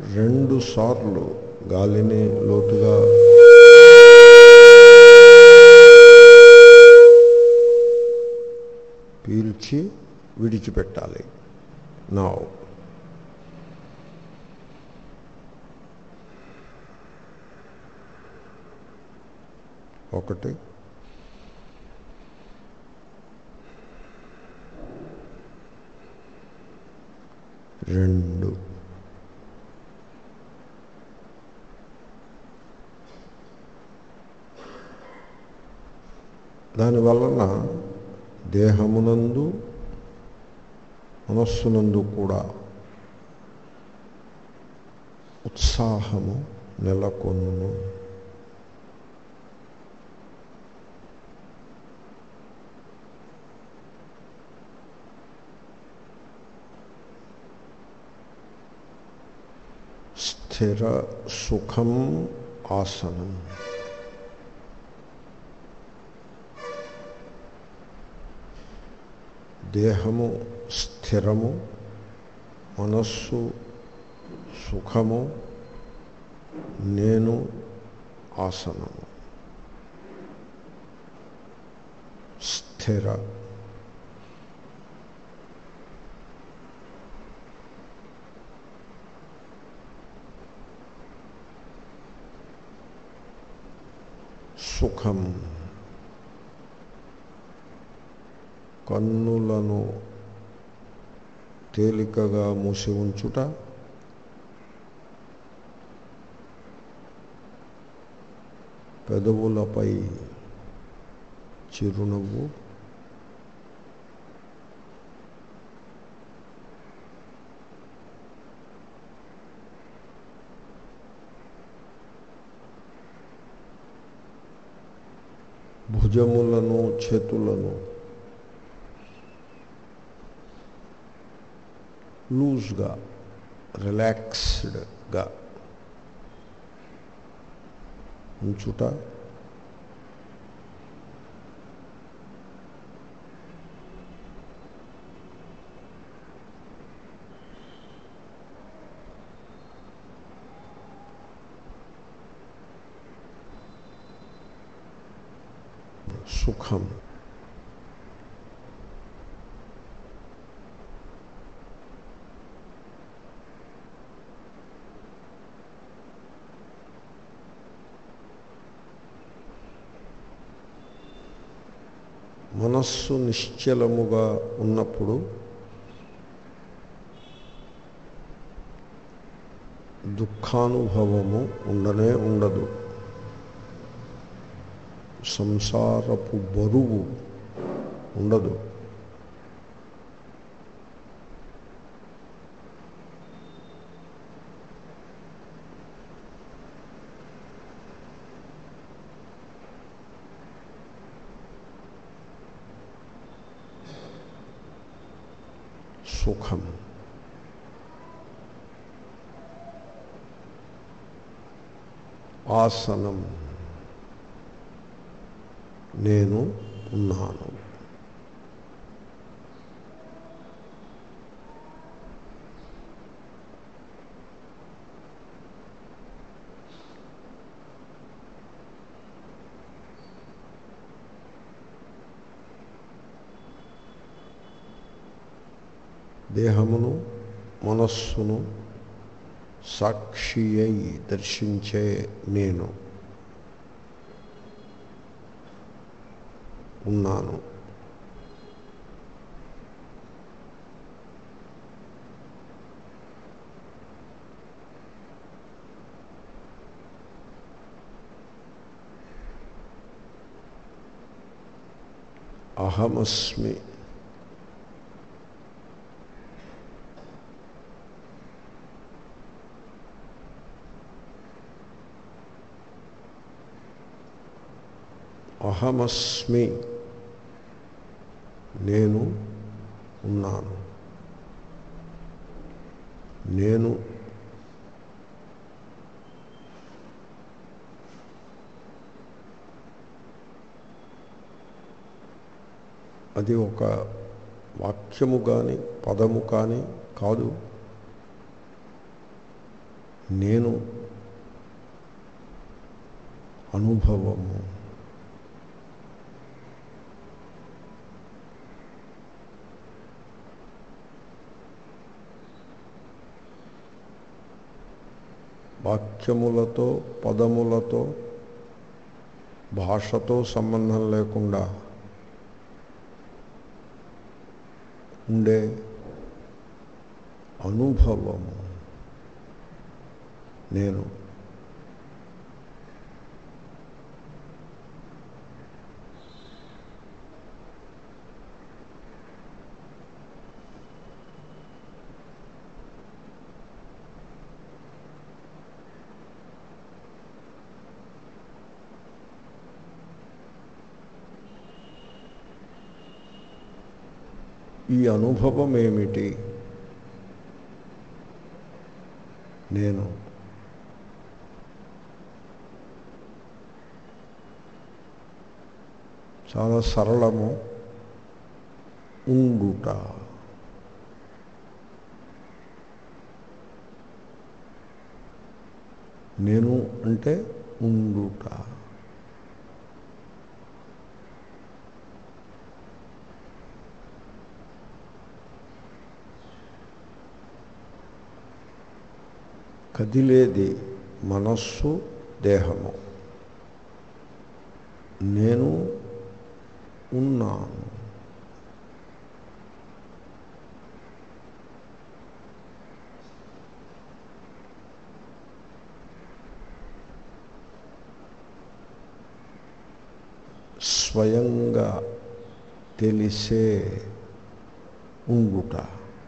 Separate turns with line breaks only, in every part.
రెండు సార్లు గాలిని లోతుగా పీల్చి విడిచిపెట్టాలి నా ఒకటి రెండు దానివలన దేహమునందు మనస్సునందు కూడా ఉత్సాహము నెలకొను స్థిర సుఖం ఆసనం దేహము స్థిరము మనస్సు సుఖము నేను ఆసనము స్థిర సుఖం కన్నులను తేలికగా మూసి ఉంచుట పెదవులపై చిరునవ్వు భుజములను చేతులను లూజ్గా రిలాక్స్డ్గా ఉంచుట సుఖం మనస్సు నిశ్చలముగా ఉన్నప్పుడు దుఃఖానుభవము ఉండనే ఉండదు సంసారపు బరువు ఉండదు సుఖం ఆసనం నేను ఉన్నాను దేహమును మనస్సును సాక్షి అయి దర్శించే నేను ఉన్నాను అహమస్మి అహమస్మి నేను ఉన్నాను నేను అది ఒక వాక్యము కానీ పదము కానీ కాదు నేను అనుభవము వాక్యములతో పదములతో భాషతో సంబంధం లేకుండా ఉండే అనుభవము నేను ఈ అనుభవం ఏమిటి నేను చాలా సరళము ఉండుట నేను అంటే ఉండుట కదిలేది మనస్సు దేహము నేను ఉన్నాను స్వయంగా తెలిసే ఉండుట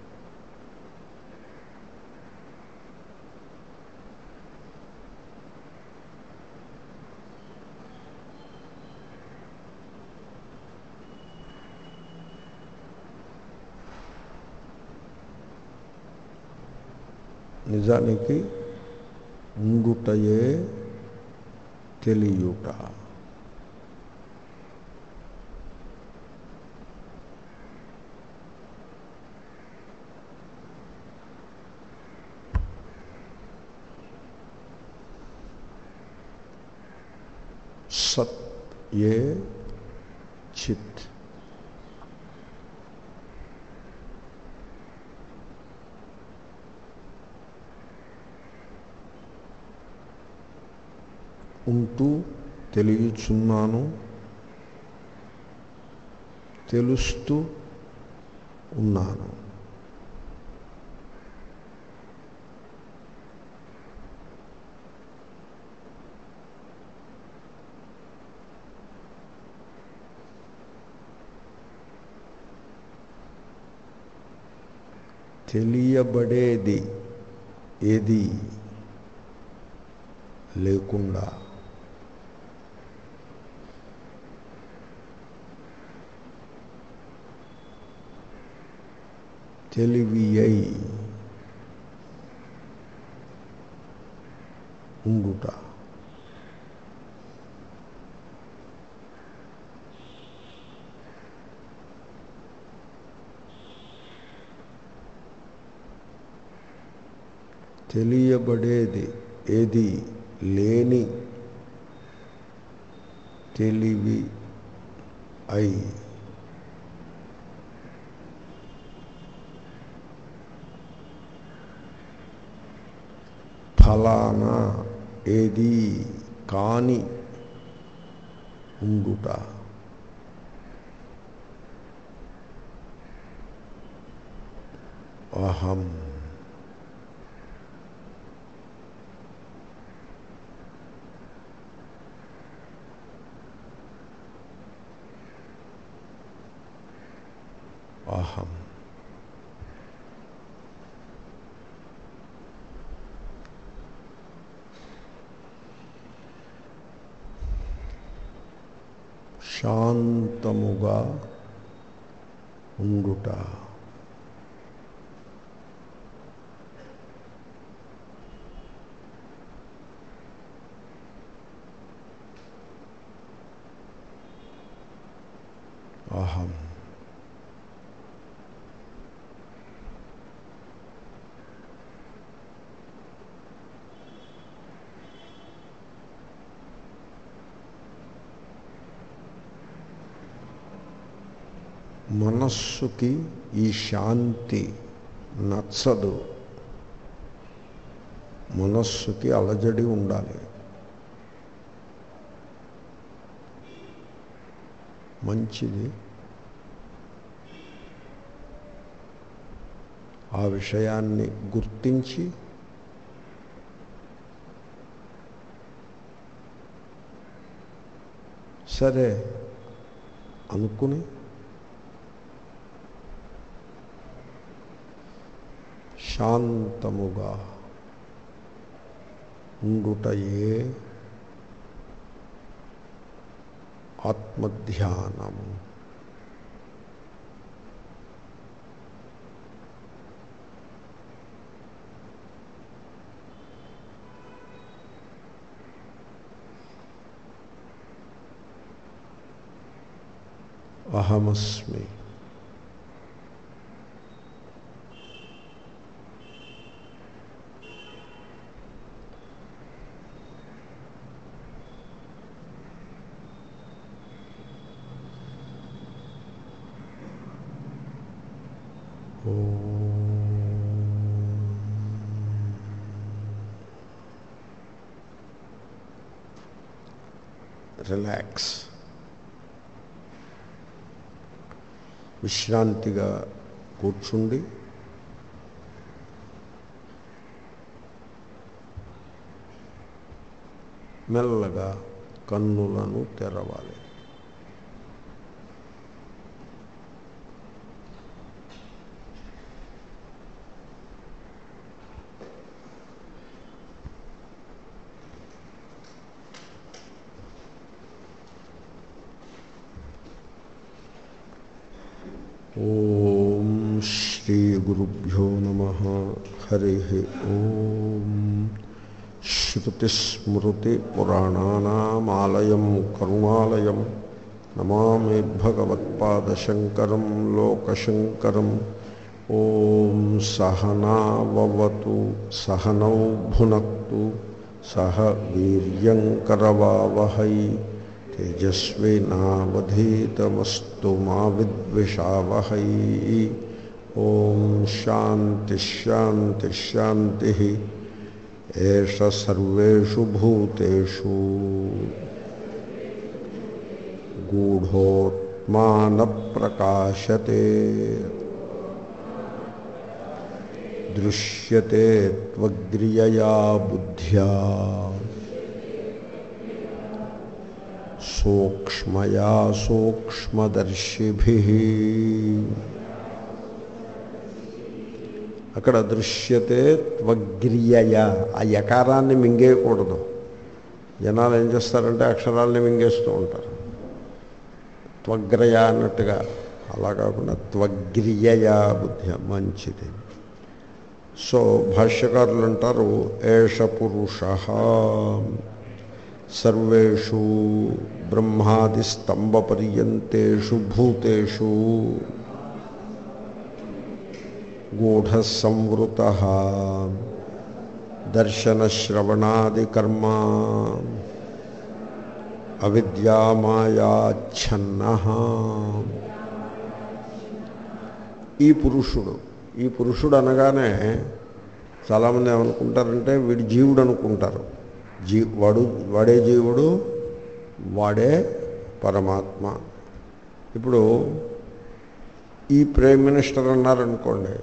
నిజానికి ఉండుటయే తెలియుట సత్ ఏ చిత్ ఉంటూ తెలియచున్నాను తెలుస్తూ ఉన్నాను తెలియబడేది ఏది లేకుండా తెలివియై ఉండుట తెలియబడేది ఏది లేని తెలివి అయి ఫలానా ఏది కాని ఉండుట అహం అహం శాంతముగా ఉండుట అహం మనస్సుకి ఈ శాంతి నచ్చదు మనస్సుకి అలజడి ఉండాలి మంచిది ఆ విషయాన్ని గుర్తించి సరే అనుకుని శాంతముగా ఉండుటయే ఆత్మధ్యానము అహమస్మి రిలాక్స్ విశ్రాంతిగా కూర్చుండి మెల్లగా కన్నులను తెరవాలి ఓం శ్రీ గురుభ్యో నమ హరి ఓం శ్రుతిస్మృతిపురాణానామాలయం కరుణాలయం నమామి భగవత్పాదశంకరం లోకశంకరం ఓం సహనావతు సహనౌ భునక్తు సహ వీర్యంకరవావహై తేజస్వినావధీతమస్తు మా విద్విషావహై ఓం శాంతి శాంతి శాంతి ఏష సర్వేషు భూతేషు గూఢోత్మాన ప్రకాశతే దృశ్యతే త్వగ్రియయా బుద్ధ్యా సూక్ష్మయా సూక్ష్మదర్శిభి అక్కడ దృశ్యతే త్వగ్రియయ ఆ యకారాన్ని మింగేయకూడదు జనాలు ఏం చేస్తారంటే అక్షరాలని మింగేస్తూ ఉంటారు త్వగ్రయ అన్నట్టుగా అలా కాకుండా త్వగ్రియయ బుద్ధి మంచిది సో భాష్యకారులు అంటారు ఏష పురుష సర్వేషు బ్రహ్మాదిస్తంభపర్యంతేషు భూతేషు గూఢసంవృత దర్శనశ్రవణాదికర్మ అవిద్యామాయాచ్ఛన్న ఈ పురుషుడు ఈ పురుషుడు అనగానే చాలామంది ఏమనుకుంటారంటే వీడి జీవుడు అనుకుంటారు జీ వాడు వాడే జీవుడు వాడే పరమాత్మ ఇప్పుడు ఈ ప్రైమ్ మినిస్టర్ అన్నారనుకోండి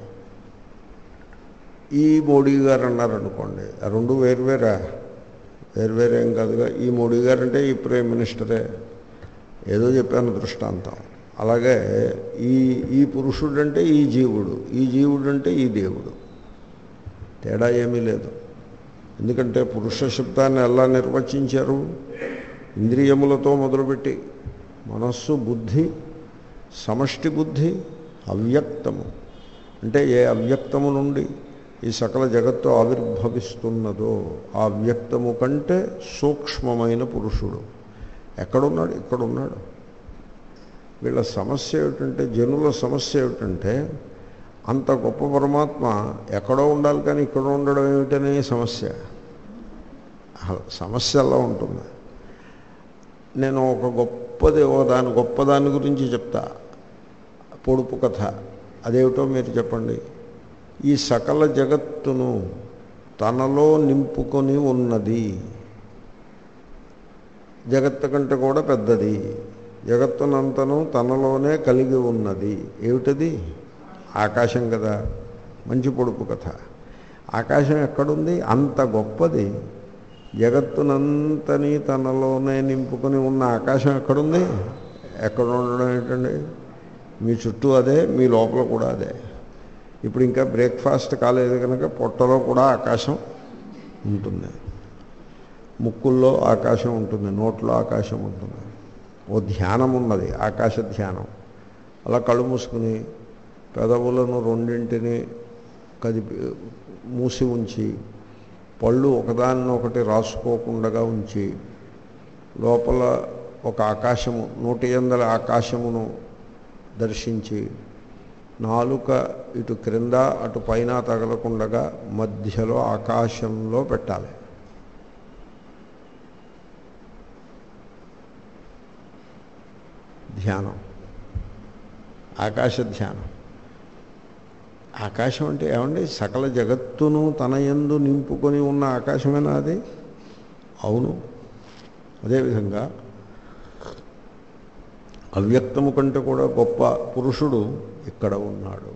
ఈ మోడీ గారు అన్నారనుకోండి ఆ రెండు వేరువేరా వేరువేరేం కాదుగా ఈ మోడీ గారు అంటే ఈ ప్రైమ్ మినిస్టరే ఏదో చెప్పాను దృష్టాంతం అలాగే ఈ ఈ పురుషుడు అంటే ఈ జీవుడు ఈ జీవుడు అంటే ఈ దేవుడు తేడా ఏమీ లేదు ఎందుకంటే పురుష శబ్దాన్ని ఎలా నిర్వచించారు ఇంద్రియములతో మొదలుపెట్టి మనస్సు బుద్ధి సమష్టి బుద్ధి అవ్యక్తము అంటే ఏ అవ్యక్తము నుండి ఈ సకల జగత్తు ఆవిర్భవిస్తున్నదో ఆ వ్యక్తము కంటే సూక్ష్మమైన పురుషుడు ఎక్కడున్నాడు ఇక్కడున్నాడు వీళ్ళ సమస్య ఏమిటంటే జనుల సమస్య ఏమిటంటే అంత గొప్ప పరమాత్మ ఎక్కడో ఉండాలి కానీ ఇక్కడ ఉండడం ఏమిటనే సమస్య సమస్య అలా ఉంటుంది నేను ఒక గొప్పది ఓ దాని గొప్ప దాని గురించి చెప్తా పొడుపు కథ అదేమిటో మీరు చెప్పండి ఈ సకల జగత్తును తనలో నింపుకొని ఉన్నది జగత్తు కంటే కూడా పెద్దది జగత్తునంతను తనలోనే కలిగి ఉన్నది ఏమిటది ఆకాశం కదా మంచి పొడుపు కథ ఆకాశం ఎక్కడుంది అంత గొప్పది జగత్తునంతని తనలోనే నింపుకొని ఉన్న ఆకాశం ఎక్కడుంది ఎక్కడ ఉండడం ఏంటండి మీ చుట్టూ అదే మీ లోపల కూడా అదే ఇప్పుడు ఇంకా బ్రేక్ఫాస్ట్ కాలేదు కనుక పొట్టలో కూడా ఆకాశం ఉంటుంది ముక్కుల్లో ఆకాశం ఉంటుంది నోట్లో ఆకాశం ఉంటుంది ఓ ధ్యానం ఉన్నది ఆకాశ ధ్యానం అలా కళ్ళు మూసుకుని పెదవులను రెండింటిని కదిపి మూసి ఉంచి పళ్ళు ఒకదాన్ని ఒకటి రాసుకోకుండా ఉంచి లోపల ఒక ఆకాశము నూటి ఎందల ఆకాశమును దర్శించి నాలుక ఇటు క్రింద అటు పైన తగలకుండగా మధ్యలో ఆకాశంలో పెట్టాలి ధ్యానం ఆకాశ ధ్యానం ఆకాశం అంటే ఏమండి సకల జగత్తును తన యందు నింపుకొని ఉన్న ఆకాశమేనా అది అవును అదేవిధంగా అవ్యక్తము కంటే కూడా గొప్ప పురుషుడు ఇక్కడ ఉన్నాడు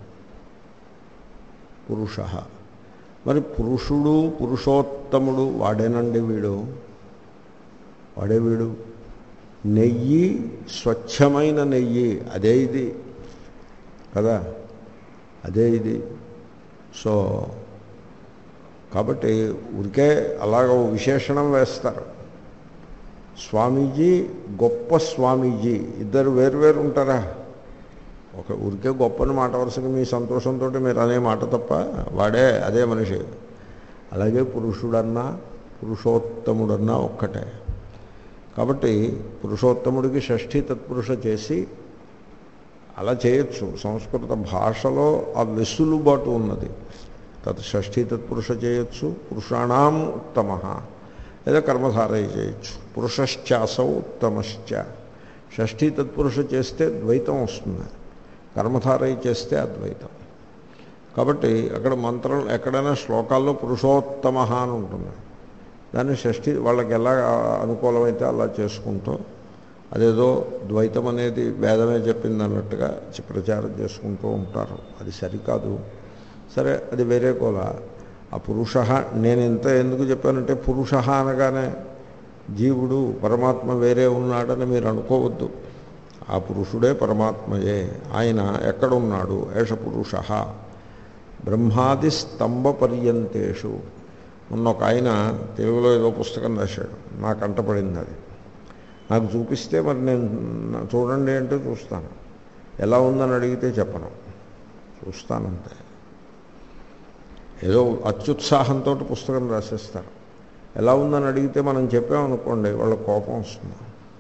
పురుష మరి పురుషుడు పురుషోత్తముడు వాడేనండి వీడు వాడే వీడు నెయ్యి స్వచ్ఛమైన నెయ్యి అదే ఇది కదా అదే ఇది సో కాబట్టి ఉరికే అలాగ ఓ విశేషణం వేస్తారు స్వామీజీ గొప్ప స్వామీజీ ఇద్దరు వేరువేరు ఉంటారా ఒక ఊరికే గొప్పని మాట వరుసగా మీ సంతోషంతో మీరు అనే మాట తప్ప వాడే అదే మనిషి అలాగే పురుషుడన్నా పురుషోత్తముడన్నా ఒక్కటే కాబట్టి పురుషోత్తముడికి షష్ఠీ తత్పురుష చేసి అలా చేయొచ్చు సంస్కృత భాషలో ఆ వెసులుబాటు ఉన్నది తత్ షష్ఠీ తత్పురుష చేయొచ్చు పురుషాణం ఉత్తమ లేదా కర్మధారయ చేయొచ్చు పురుషశ్చాసౌ ఉత్తమశ్చ షష్ఠీ తత్పురుష చేస్తే ద్వైతం వస్తుంది కర్మధారయ చేస్తే అద్వైతం కాబట్టి అక్కడ మంత్రం ఎక్కడైనా శ్లోకాల్లో పురుషోత్తమ అని ఉంటుంది దాన్ని షష్ఠి వాళ్ళకి ఎలా అనుకూలమైతే అలా చేసుకుంటూ అదేదో ద్వైతం అనేది వేదమే చెప్పింది అన్నట్టుగా ప్రచారం చేసుకుంటూ ఉంటారు అది సరికాదు సరే అది వేరే కోల ఆ పురుష నేను ఇంత ఎందుకు చెప్పానంటే పురుష అనగానే జీవుడు పరమాత్మ వేరే ఉన్నాడని మీరు అనుకోవద్దు ఆ పురుషుడే పరమాత్మయే ఆయన ఎక్కడున్నాడు ఏష పురుష బ్రహ్మాది స్తంభ పర్యంతేషు మొన్న ఒక ఆయన తెలుగులో ఏదో పుస్తకం రాశాడు నాకు అంటపడింది అది నాకు చూపిస్తే మరి నేను చూడండి అంటే చూస్తాను ఎలా ఉందని అడిగితే చెప్పను చూస్తానంతే ఏదో అత్యుత్సాహంతో పుస్తకం రాసేస్తారు ఎలా ఉందని అడిగితే మనం చెప్పామనుకోండి వాళ్ళ కోపం వస్తుంది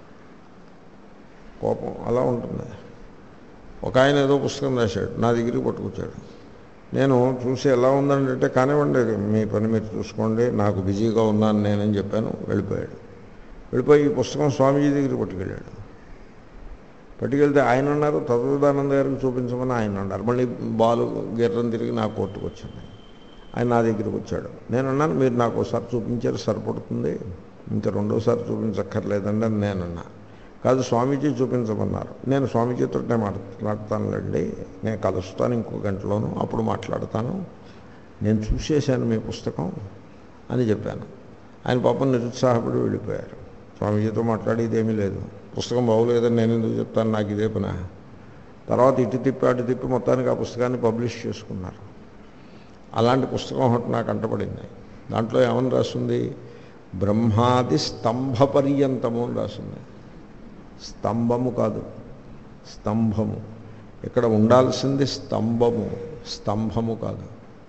కోపం అలా ఉంటుంది ఒక ఆయన ఏదో పుస్తకం రాశాడు నా దగ్గరికి పట్టుకొచ్చాడు నేను చూసి ఎలా ఉందని అంటే కానివ్వండి మీ పని మీరు చూసుకోండి నాకు బిజీగా ఉన్నాను నేనని చెప్పాను వెళ్ళిపోయాడు వెళ్ళిపోయి ఈ పుస్తకం స్వామీజీ దగ్గరికి పట్టుకెళ్ళాడు పట్టుకెళ్తే ఆయన అన్నారు తత్వదానంద గారికి చూపించమని ఆయన అన్నారు మళ్ళీ బాలు గిర్రం తిరిగి నా కోర్టుకు వచ్చింది ఆయన నా దగ్గరికి వచ్చాడు నేను అన్నాను మీరు నాకు ఒకసారి చూపించారు సరిపడుతుంది ఇంకా రెండోసారి చూపించక్కర్లేదండి అని నేనన్నా కాదు స్వామీజీ చూపించమన్నారు నేను స్వామీజీతో నేను మాట్లాడతానులేండి నేను కలుస్తాను ఇంకో గంటలోను అప్పుడు మాట్లాడతాను నేను చూసేశాను మీ పుస్తకం అని చెప్పాను ఆయన పాపం నిరుత్సాహపడి వెళ్ళిపోయారు స్వామీజీతో మాట్లాడేది ఏమీ లేదు పుస్తకం బాగోలేదని నేను ఎందుకు చెప్తాను నాకు ఇదే పని తర్వాత ఇటు తిప్పి అటు తిప్పి మొత్తానికి ఆ పుస్తకాన్ని పబ్లిష్ చేసుకున్నారు అలాంటి పుస్తకం ఒకటి నాకు అంటపడింది దాంట్లో ఏమని రాస్తుంది బ్రహ్మాది స్తంభ పర్యంతము అని రాస్తుంది స్తంభము కాదు స్తంభము ఇక్కడ ఉండాల్సింది స్తంభము స్తంభము కాదు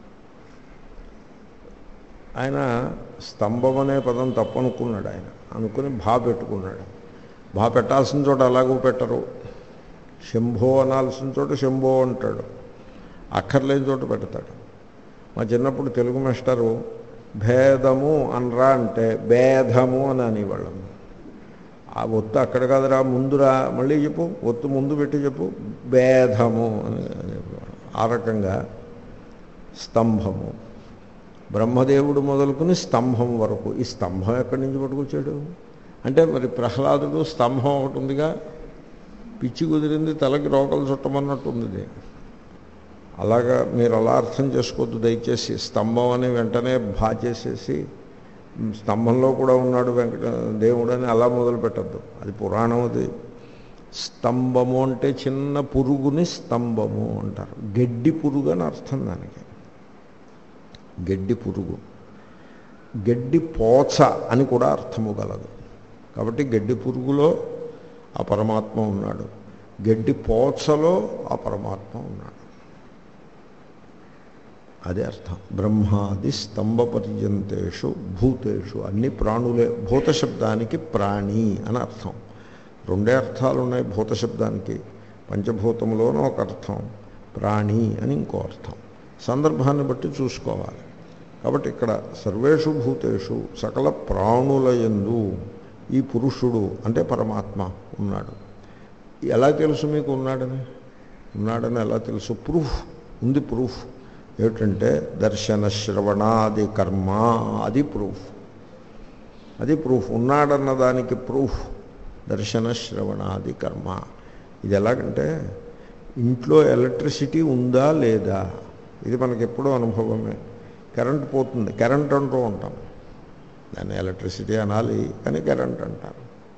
ఆయన స్తంభం అనే పదం తప్పనుకున్నాడు ఆయన అనుకుని భా పెట్టుకున్నాడు భా పెట్టాల్సిన చోట అలాగూ పెట్టరు శంభో అనాల్సిన చోట శంభో అంటాడు అక్కర్లేని చోట పెడతాడు మా చిన్నప్పుడు తెలుగు మాస్టరు భేదము అనరా అంటే భేదము అని అనేవాళ్ళం ఆ ఒత్తు అక్కడ కాదురా ముందురా మళ్ళీ చెప్పు ఒత్తు ముందు పెట్టి చెప్పు భేదము అని చెప్పేవాడు. ఆ రకంగా స్తంభము బ్రహ్మదేవుడు మొదలుకుని స్తంభం వరకు ఈ స్తంభం ఎక్కడి నుంచి పట్టుకొచ్చాడు అంటే మరి ప్రహ్లాదుడు స్తంభం ఒకటి ఉందిగా పిచ్చి కుదిరింది తలకి రోకలు చుట్టమన్నట్టుంది ఇది. అలాగా మీరు అలా అర్థం చేసుకోవద్దు దయచేసి స్తంభం అని వెంటనే భా చేసేసి స్తంభంలో కూడా ఉన్నాడు వెంకట దేవుడు అని అలా మొదలు పెట్టద్దు అది పురాణం అది స్తంభము అంటే చిన్న పురుగుని స్తంభము అంటారు గడ్డి పురుగు అని అర్థం దానికి గడ్డి పురుగు గడ్డి పోచ అని కూడా అర్థము గలదు కాబట్టి గడ్డి పురుగులో ఆ పరమాత్మ ఉన్నాడు గడ్డి పోచలో ఆ పరమాత్మ ఉన్నాడు అదే అర్థం బ్రహ్మాది స్తంభ పర్యంతేషు భూతేషు అన్ని ప్రాణులే భూత శబ్దానికి ప్రాణి అని అర్థం రెండే అర్థాలు ఉన్నాయి భూత శబ్దానికి పంచభూతములోనూ ఒక అర్థం ప్రాణి అని ఇంకో అర్థం సందర్భాన్ని బట్టి చూసుకోవాలి కాబట్టి ఇక్కడ సర్వేషు భూతేషు సకల ప్రాణుల యందు ఈ పురుషుడు అంటే పరమాత్మ ఉన్నాడు ఎలా తెలుసు మీకు ఉన్నాడని ఉన్నాడని ఎలా తెలుసు ప్రూఫ్ ఉంది ప్రూఫ్ ఏమిటంటే దర్శన శ్రవణాది కర్మ అది ప్రూఫ్ అది ప్రూఫ్ ఉన్నాడన్న దానికి ప్రూఫ్ దర్శన శ్రవణాది కర్మ ఇది ఎలాగంటే ఇంట్లో ఎలక్ట్రిసిటీ ఉందా లేదా ఇది మనకి ఎప్పుడూ అనుభవమే కరెంట్ పోతుంది కరెంట్ అంటూ ఉంటాం దాన్ని ఎలక్ట్రిసిటీ అనాలి కానీ కరెంట్ అంటారు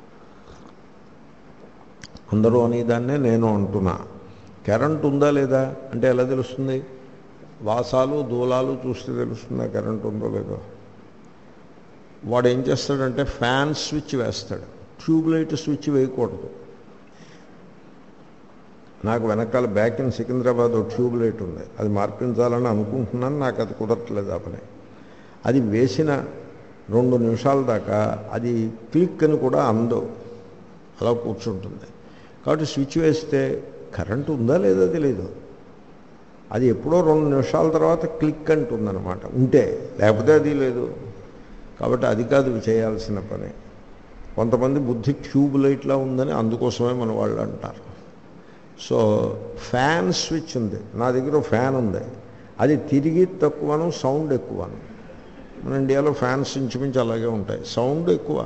అందరూ అనేదాన్నే నేను అంటున్నా కరెంట్ ఉందా లేదా అంటే ఎలా తెలుస్తుంది వాసాలు దూలాలు చూస్తే తెలుస్తుందా కరెంట్ ఉందో లేదో వాడు ఏం చేస్తాడంటే ఫ్యాన్ స్విచ్ వేస్తాడు ట్యూబ్ లైట్ స్విచ్ వేయకూడదు నాకు వెనకాల బ్యాక్ ఇన్ సికింద్రాబాద్ ఒక ట్యూబ్ లైట్ ఉంది అది మార్పించాలని అనుకుంటున్నాను నాకు అది కుదరట్లేదు ఆ పని అది వేసిన రెండు నిమిషాల దాకా అది క్లిక్ అని కూడా అందో అలా కూర్చుంటుంది కాబట్టి స్విచ్ వేస్తే కరెంటు ఉందా లేదా తెలియదు అది ఎప్పుడో రెండు నిమిషాల తర్వాత క్లిక్ అంటుందన్నమాట ఉంటే లేకపోతే అది లేదు కాబట్టి అది కాదు చేయాల్సిన పని కొంతమంది బుద్ధి ట్యూబ్ లైట్లా ఉందని అందుకోసమే మన వాళ్ళు అంటారు సో ఫ్యాన్ స్విచ్ ఉంది నా దగ్గర ఫ్యాన్ ఉంది అది తిరిగి తక్కువను సౌండ్ ఎక్కువను మన ఇండియాలో ఫ్యాన్స్ ఇంచుమించు అలాగే ఉంటాయి సౌండ్ ఎక్కువ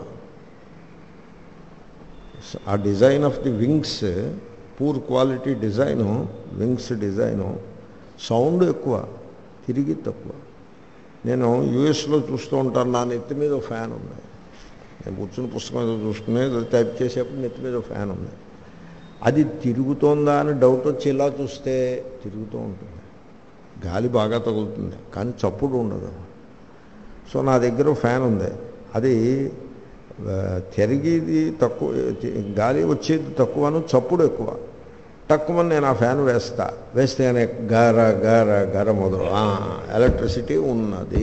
ఆ design of the wings poor quality design wings design sound ఎక్కువ తిరిగి తక్కువ నేను యూఎస్లో చూస్తూ ఉంటాను నా నెత్తి మీద ఒక ఫ్యాన్ ఉంది నేను కూర్చుని పుస్తకం ఏదో చూసుకునే టైప్ చేసేప్పుడు నెత్తి మీద ఒక ఫ్యాన్ ఉంది అది తిరుగుతోందా అని డౌట్ వచ్చి ఇలా చూస్తే తిరుగుతూ ఉంటుంది గాలి బాగా తగులుతుంది కానీ చప్పుడు ఉండదు సో నా దగ్గర ఫ్యాన్ ఉంది అది తిరిగేది తక్కువ గాలి వచ్చేది తక్కువను చప్పుడు ఎక్కువ తక్కువని నేను ఆ ఫ్యాన్ వేస్తా వేస్తేనే గార గార గార మొదలు ఎలక్ట్రిసిటీ ఉన్నది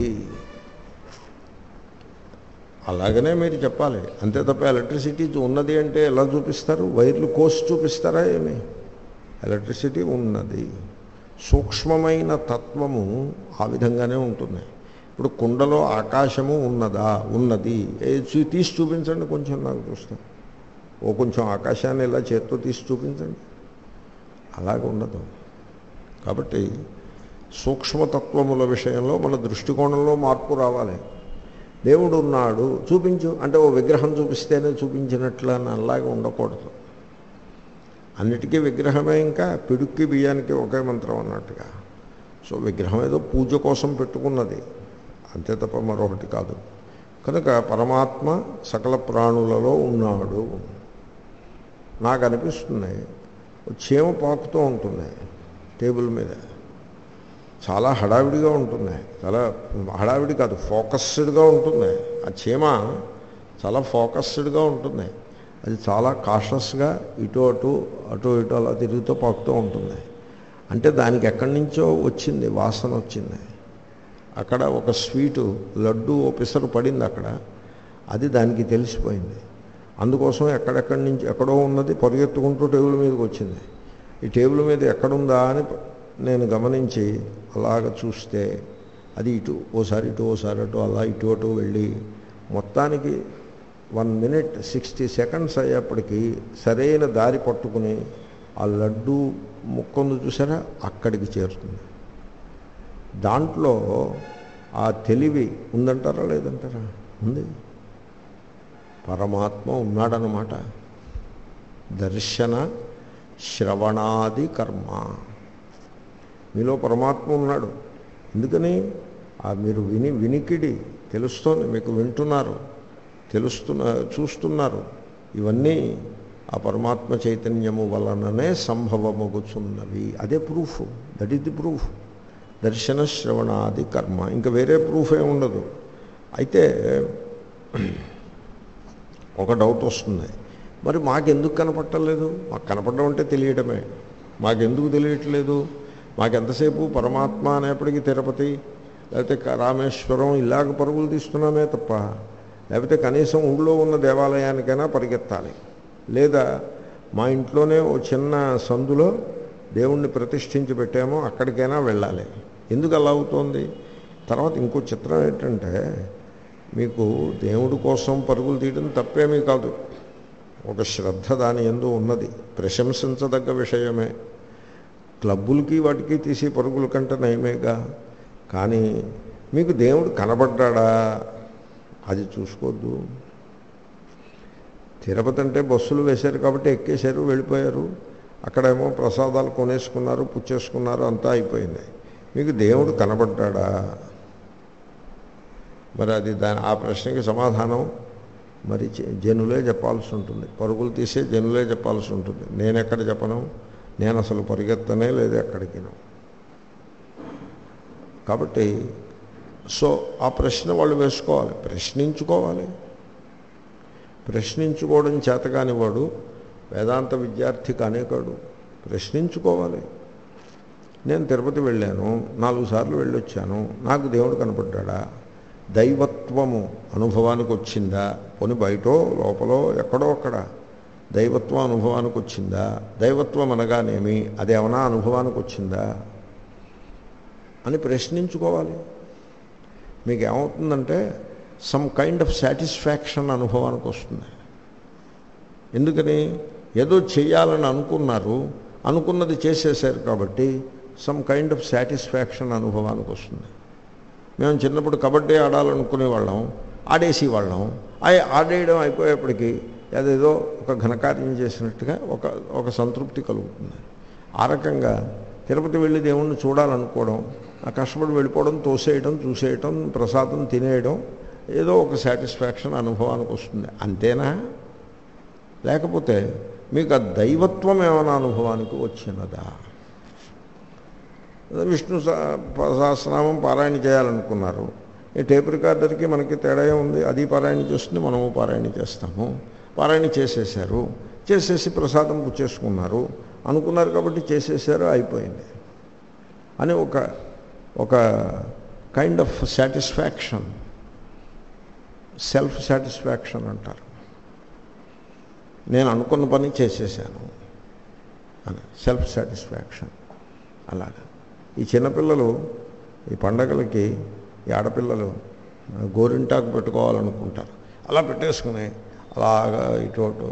అలాగనే మీరు చెప్పాలి అంతే తప్ప ఎలక్ట్రిసిటీ ఉన్నది అంటే ఎలా చూపిస్తారు వైర్లు కోసి చూపిస్తారా ఏమి ఎలక్ట్రిసిటీ ఉన్నది సూక్ష్మమైన తత్వము ఆ విధంగానే ఉంటుంది ఇప్పుడు కుండలో ఆకాశము ఉన్నదా ఉన్నది ఏ చూ- తీసి చూపించండి కొంచెం నాకు చూస్తాను ఓ కొంచెం ఆకాశాన్ని ఇలా చేత్తో తీసి చూపించండి అలాగ ఉండదు కాబట్టి సూక్ష్మతత్వముల విషయంలో మన దృష్టికోణంలో మార్పు రావాలి దేవుడు ఉన్నాడు చూపించు అంటే ఓ విగ్రహం చూపిస్తేనే చూపించినట్లు అని అలాగే ఉండకూడదు అన్నిటికీ విగ్రహమే ఇంకా పిడుక్కి బియ్యానికి ఒకే మంత్రం అన్నట్టుగా సో విగ్రహం ఏదో పూజ కోసం పెట్టుకున్నది అంతే తప్ప మరొకటి కాదు కనుక పరమాత్మ సకల ప్రాణులలో ఉన్నాడు నాకు అనిపిస్తుంది ఓ చీమ పాకుతూ ఉంటుంది టేబుల్ మీద చాలా హడావిడిగా ఉంటుంది చాలా హడావిడి కాదు ఫోకస్డ్గా ఉంటుంది ఆ చీమ చాలా ఫోకస్డ్గా ఉంటుంది అది చాలా కాషస్గా ఇటు అటు అటు ఇటు అలా తిరుగుతూ పాకుతూ ఉంటుంది అంటే దానికి ఎక్కడి నుంచో వచ్చింది వాసన వచ్చింది అక్కడ ఒక స్వీటు లడ్డు ఓ పిసరు పడింది అక్కడ అది దానికి తెలిసిపోయింది అందుకోసం ఎక్కడెక్కడి నుంచి ఎక్కడో ఉన్నది పరిగెత్తుకుంటూ టేబుల్ మీదకి వచ్చింది ఈ టేబుల్ మీద ఎక్కడుందా అని నేను గమనించి అలాగ చూస్తే అది ఇటు ఓసారి ఇటు ఓసారి అటు అలా ఇటు అటు వెళ్ళి మొత్తానికి వన్ మినిట్ సిక్స్టీ సెకండ్స్ అయ్యేప్పటికీ సరైన దారి పట్టుకుని ఆ లడ్డు ముక్కందు చూసారా అక్కడికి చేరుతుంది దాంట్లో ఆ తెలివి ఉందంటారా లేదంటారా ఉంది పరమాత్మ ఉన్నాడనమాట దర్శన శ్రవణాది కర్మ మీలో పరమాత్మ ఉన్నాడు ఎందుకని ఆ మీరు విని వినికిడి తెలుస్తోంది మీకు వింటున్నారు తెలుస్తున్న చూస్తున్నారు ఇవన్నీ ఆ పరమాత్మ చైతన్యము వలననే సంభవమగుచున్నవి అదే proof that is the proof దర్శన శ్రవణాది కర్మ ఇంకా వేరే ప్రూఫ్ ఏ ఉండదు అయితే ఒక డౌట్ వస్తుంది మరి మాకెందుకు కనపట్టలేదు మాకు కనపడడం అంటే తెలియడమే మాకెందుకు తెలియట్లేదు మాకెంతసేపు పరమాత్మ అనేప్పటికీ తిరుపతి లేకపోతే క- రామేశ్వరం ఇలాగ పరుగులు తీస్తున్నామే తప్ప లేకపోతే కనీసం ఊళ్ళో ఉన్న దేవాలయానికైనా పరిగెత్తాలి లేదా మా ఇంట్లోనే ఓ చిన్న సందులో దేవుణ్ణి ప్రతిష్ఠించి పెట్టామో అక్కడికైనా వెళ్ళాలి ఎందుకు అలా అవుతోంది తర్వాత ఇంకో చిత్రం ఏంటంటే మీకు దేవుడి కోసం పరుగులు తీయడం తప్పేమీ కాదు ఒక శ్రద్ధ దాని ఎందు ఉన్నది ప్రశంసించదగ్గ విషయమే క్లబ్బులకి వాటికి తీసి పరుగుల కంటే నయమేగా కానీ మీకు దేవుడు కనబడ్డాడా అది చూసుకోవద్దు తిరుపతి అంటే బస్సులు వేశారు కాబట్టి ఎక్కేశారు వెళ్ళిపోయారు అక్కడేమో ప్రసాదాలు కొనేసుకున్నారు పుచ్చేసుకున్నారు అంతా అయిపోయింది మీకు దేవుడు కనబడ్డాడా మరి అది దాని ఆ ప్రశ్నకి సమాధానం మరి జ- జనులే చెప్పాల్సి ఉంటుంది పరుగులు తీసే జనులే చెప్పాల్సి ఉంటుంది నేను ఎక్కడ చెప్పను నేను అసలు పరిగెత్తనే లేదు ఎక్కడికి కాబట్టి సో ఆ ప్రశ్న వాళ్ళు వేసుకోవాలి ప్రశ్నించుకోవాలి ప్రశ్నించుకోవడం చేతకాని వాడు వేదాంత విద్యార్థి కానేకాడు ప్రశ్నించుకోవాలి నేను తిరుపతి వెళ్ళాను నాలుగు సార్లు వెళ్ళొచ్చాను నాకు దేవుడు కనపడ్డా దైవత్వము అనుభవానికి వచ్చిందా పోని బయటో లోపలో ఎక్కడో అక్కడ దైవత్వం అనుభవానికి వచ్చిందా దైవత్వం అనగానేమి అదేమన్నా అనుభవానికి వచ్చిందా అని ప్రశ్నించుకోవాలి మీకు ఏమవుతుందంటే సమ్ కైండ్ ఆఫ్ సాటిస్ఫాక్షన్ అనుభవానికి వస్తుంది ఎందుకని ఏదో చేయాలని అనుకున్నారు అనుకున్నది చేసేసారు కాబట్టి సమ్ కైండ్ ఆఫ్ సాటిస్ఫాక్షన్ అనుభవానికి వస్తుంది మేము చిన్నప్పుడు కబడ్డీ ఆడాలనుకునే వాళ్ళం ఆడేసి వాళ్ళం ఆ ఆడేయడం అయిపోయేప్పటికీ అదేదో ఒక ఘనకార్యం చేసినట్టుగా ఒక ఒక సంతృప్తి కలుగుతుంది ఆ రకంగా తిరుపతి వెళ్ళి దేవుణ్ణి చూడాలనుకోవడం ఆ కష్టపడి వెళ్ళిపోవడం తోసేయడం చూసేయడం ప్రసాదం తినేయడం ఏదో ఒక సాటిస్ఫాక్షన్ అనుభవానికి వస్తుంది అంతేనా లేకపోతే మీకు ఆ దైవత్వం ఏమైనా అనుభవానికి వచ్చినదా విష్ణు సహ- సహస్రనామం పారాయణ చేయాలనుకున్నారు ఈ టేప్ రికార్డర్కి మనకి తేడా ఉంది అది పారాయణ చేస్తుంది మనము పారాయణ చేస్తాము పారాయణ చేసేసారు చేసేసి ప్రసాదం పుచ్చేసుకున్నారు అనుకున్నారు కాబట్టి చేసేసారు అయిపోయింది అని ఒక ఒక kind of satisfaction self satisfaction అంటారు నేను అనుకున్న పని చేసేసాను అని సెల్ఫ్ సాటిస్ఫాక్షన్ అలాగా ఈ చిన్నపిల్లలు ఈ పండగలకి ఈ ఆడపిల్లలు గోరింటాకు పెట్టుకోవాలనుకుంటారు అలా పెట్టేసుకుని అలాగా ఇటు అటు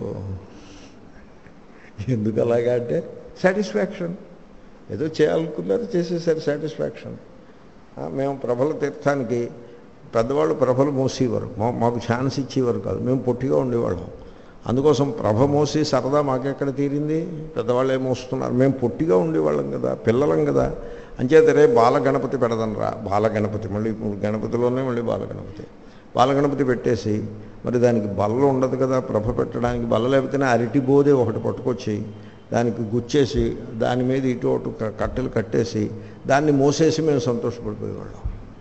ఎందుకు అలాగా అంటే సాటిస్ఫాక్షన్ ఏదో చేయాలనుకున్నారు చేసేసారు సాటిస్ఫాక్షన్ మేము ప్రభల తీర్థానికి పెద్దవాళ్ళు ప్రభలు మోసేవారు మా మాకు ఛాన్స్ ఇచ్చేవారు కాదు మేము పొట్టిగా ఉండేవాళ్ళం అందుకోసం ప్రభ మోసి సరదా మాకెక్కడ తీరింది పెద్దవాళ్ళు ఏం మోస్తున్నారు మేము పొట్టిగా ఉండేవాళ్ళం కదా పిల్లలం కదా అంచేత రే బాలగణపతి పెడదనరా బాలగణపతి మళ్ళీ ఇప్పుడు గణపతిలోనే మళ్ళీ బాలగణపతి బాలగణపతి పెట్టేసి మరి దానికి బల్ల ఉండదు కదా ప్రభ పెట్టడానికి బల్ల లేకపోతేనే అరటి బోదే ఒకటి పట్టుకొచ్చి దానికి గుచ్చేసి దాని మీద ఇటు అటు క- కట్టెలు కట్టేసి దాన్ని మోసేసి మేము సంతోషపడిపోయేవాళ్ళం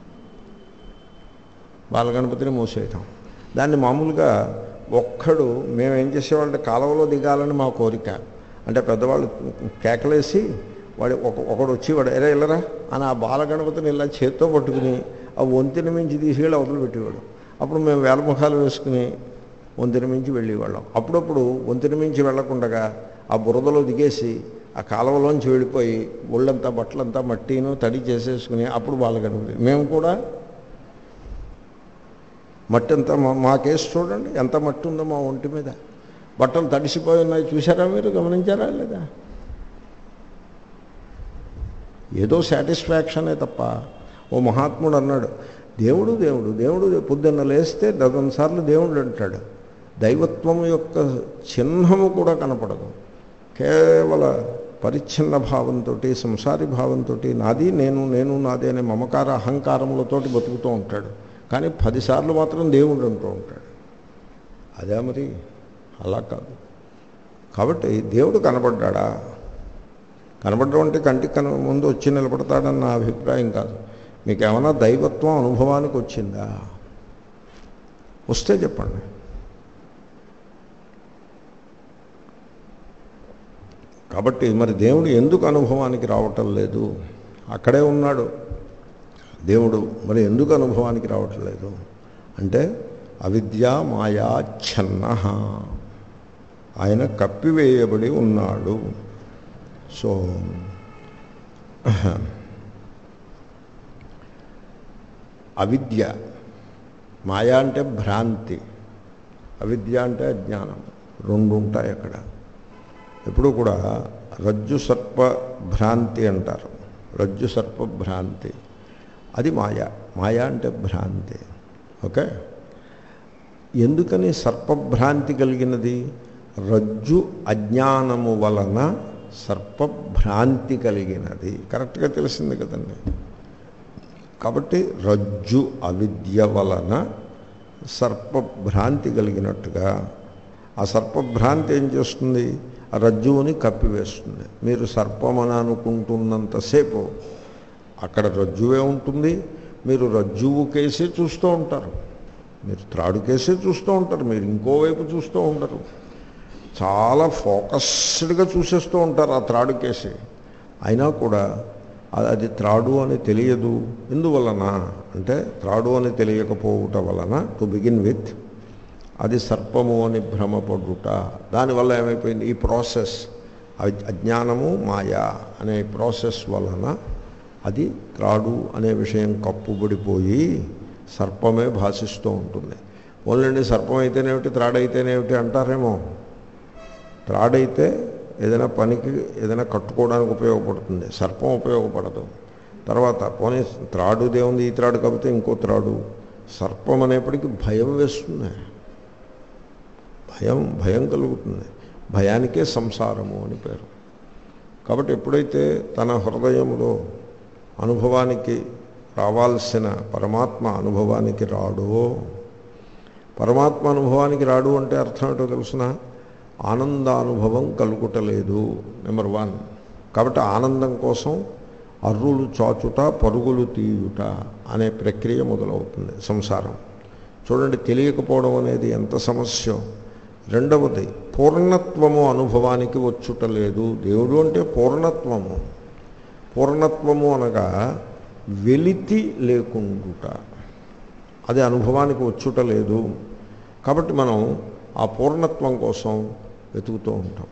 బాలగణపతిని మోసేయటం దాన్ని మామూలుగా ఒక్కడు మేము ఏం చేసేవాళ్ళంటే కాలువలో దిగాలని మా కోరిక అంటే పెద్దవాళ్ళు కేకలేసి వాడు ఒక ఒకడు వచ్చి వాడు ఎరా వెళ్ళరా అని ఆ బాలగణపతిని ఇలా చేత్తో పట్టుకుని ఆ వంతెన మించి తీసుకెళ్ళి అవతలు పెట్టేవాడు అప్పుడు మేము వేలముఖాలు వేసుకుని వంతెన మించి వెళ్ళేవాళ్ళం అప్పుడప్పుడు వంతెన మించి వెళ్లకుండగా ఆ బురదలో దిగేసి ఆ కాలువలోంచి వెళ్ళిపోయి ఒళ్ళంతా బట్టలంతా మట్టిను తడి చేసేసుకుని అప్పుడు బాలగణపతి మేము కూడా మట్టి అంతా మా మా కేసు చూడండి ఎంత మట్టి ఉందో మా ఒంటి మీద బట్టలు తడిసిపోయి ఉన్నాయి చూసారా మీరు గమనించారా లేదా ఏదో సాటిస్ఫాక్షనే తప్ప ఓ మహాత్ముడు అన్నాడు దేవుడు దేవుడు దేవుడు పొద్దున్న లేస్తే డజన్ సార్లు దేవుడు అంటాడు దైవత్వం యొక్క చిహ్నము కూడా కనపడదు కేవల పరిచ్ఛిన్న భావంతో సంసారి భావంతో నాది నేను నేను నాది అనే మమకార అహంకారములతోటి బతుకుతూ ఉంటాడు కానీ పదిసార్లు మాత్రం దేవుడు అంటూ ఉంటాడు అదే మరి అలా కాదు కాబట్టి దేవుడు కనబడ్డా కనబడడం అంటే కంటికి కన ముందు వచ్చి నిలబడతాడన్న నా అభిప్రాయం కాదు మీకు ఏమైనా దైవత్వం అనుభవానికి వచ్చిందా వస్తే చెప్పండి కాబట్టి మరి దేవుడు ఎందుకు అనుభవానికి రావటం లేదు అక్కడే ఉన్నాడు దేవుడు మరి ఎందుకు అనుభవానికి రావటం లేదు అంటే అవిద్య మాయా ఛన్న ఆయన కప్పివేయబడి ఉన్నాడు సో అవిద్య మాయా అంటే భ్రాంతి అవిద్య అంటే అజ్ఞానం రెండు ఉంటాయి అక్కడ ఎప్పుడు కూడా రజ్జు సర్ప భ్రాంతి అంటారు రజ్జు సర్ప భ్రాంతి అది మాయా మాయా అంటే భ్రాంతి ఓకే ఎందుకని సర్పభ్రాంతి కలిగినది రజ్జు అజ్ఞానము వలన సర్పభ్రాంతి కలిగినది కరెక్ట్గా తెలిసింది కదండి కాబట్టి రజ్జు అవిద్య వలన సర్పభ్రాంతి కలిగినట్టుగా ఆ సర్పభ్రాంతి ఏం చేస్తుంది ఆ రజ్జువుని కప్పివేస్తుంది మీరు సర్పమని అనుకుంటున్నంతసేపు అక్కడ రజ్జువే ఉంటుంది మీరు రజ్జువు కేసే చూస్తూ ఉంటారు మీరు త్రాడు కేసే చూస్తూ ఉంటారు మీరు ఇంకోవైపు చూస్తూ ఉంటారు చాలా ఫోకస్డ్గా చూసేస్తూ ఉంటారు ఆ త్రాడు కేసి అయినా కూడా అది త్రాడు అని తెలియదు ఎందువలన అంటే త్రాడు అని తెలియకపోవుట వలన టు బిగిన్ విత్ అది సర్పము అని భ్రమపడుట దానివల్ల ఏమైపోయింది ఈ ప్రాసెస్ అజ్ఞానము మాయా అనే ప్రాసెస్ వలన అది త్రాడు అనే విషయం కప్పుబడిపోయి సర్పమే భాషిస్తూ ఉంటుంది ఓన్లండి సర్పం అయితేనేమిటి త్రాడైతేనేమిటి అంటారేమో త్రాడైతే ఏదైనా పనికి ఏదైనా కట్టుకోవడానికి ఉపయోగపడుతుంది సర్పం ఉపయోగపడదు తర్వాత పోనీ త్రాడు దేవుంది ఈ త్రాడు కాకపోతే ఇంకో త్రాడు సర్పం అనేప్పటికీ భయం వేస్తుంది భయం భయం కలుగుతుంది భయానికే సంసారము అని పేరు కాబట్టి ఎప్పుడైతే తన హృదయంలో అనుభవానికి రావాల్సిన పరమాత్మ అనుభవానికి రాడో పరమాత్మ అనుభవానికి రాడు అంటే అర్థం ఏంటో తెలుసిన ఆనందానుభవం కలుగుటలేదు నెంబర్ వన్ కాబట్టి ఆనందం కోసం అర్రులు చాచుట పరుగులు తీయుట అనే ప్రక్రియ మొదలవుతుంది సంసారం చూడండి తెలియకపోవడం అనేది ఎంత సమస్య రెండవది పూర్ణత్వము అనుభవానికి వచ్చుట లేదు దేవుడు అంటే పూర్ణత్వము పూర్ణత్వము అనగా వెలితి లేకుండుట అది అనుభవానికి వచ్చుట లేదు కాబట్టి మనం ఆ పూర్ణత్వం కోసం వెతుకుతూ ఉంటాం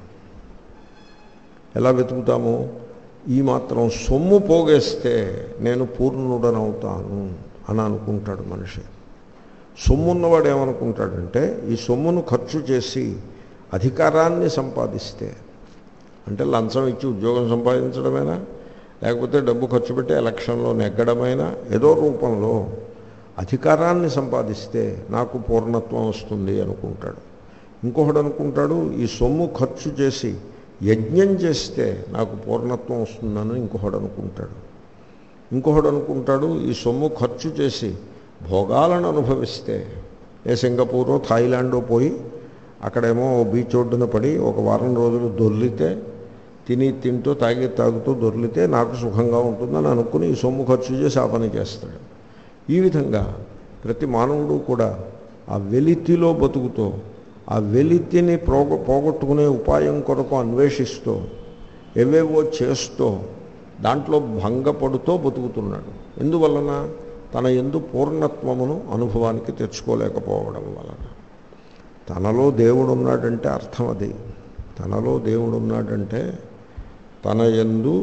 ఎలా వెతుకుతాము ఈ మాత్రం సొమ్ము పోగేస్తే నేను పూర్ణుడనవుతాను అని అనుకుంటాడు మనిషి సొమ్మున్నవాడు ఏమనుకుంటాడంటే ఈ సొమ్మును ఖర్చు చేసి అధికారాన్ని సంపాదిస్తే అంటే లంచం ఇచ్చి ఉద్యోగం సంపాదించడమేనా లేకపోతే డబ్బు ఖర్చు పెట్టి ఎలక్షన్లో నెగ్గడమైనా ఏదో రూపంలో అధికారాన్ని సంపాదిస్తే నాకు పూర్ణత్వం వస్తుంది అనుకుంటాడు ఇంకొకడు అనుకుంటాడు ఈ సొమ్ము ఖర్చు చేసి యజ్ఞం చేస్తే నాకు పూర్ణత్వం వస్తుందని ఇంకొకడు అనుకుంటాడు ఇంకొకడు అనుకుంటాడు ఈ సొమ్ము ఖర్చు చేసి భోగాలను అనుభవిస్తే ఏ సింగపూరో థాయిలాండో పోయి అక్కడేమో బీచ్ ఒడ్డున పడి ఒక వారం రోజులు దొర్లితే తిని తింటూ తాగి తాగుతూ దొర్లితే నాకు సుఖంగా ఉంటుందని అనుకుని ఈ సొమ్ము ఖర్చు చేసి ఆ పని చేస్తాడు ఈ విధంగా ప్రతి మానవుడు కూడా ఆ వెలితిలో బతుకుతూ ఆ వెలితిని పోగ పోగొట్టుకునే ఉపాయం కొరకు అన్వేషిస్తూ ఏవేవో చేస్తూ దాంట్లో భంగపడుతూ బతుకుతున్నాడు ఎందువలన తన ఎందు పూర్ణత్వమును అనుభవానికి తెచ్చుకోలేకపోవడం వలన తనలో దేవుడు ఉన్నాడంటే అర్థం అది తనలో దేవుడు ఉన్నాడంటే తన ఎందు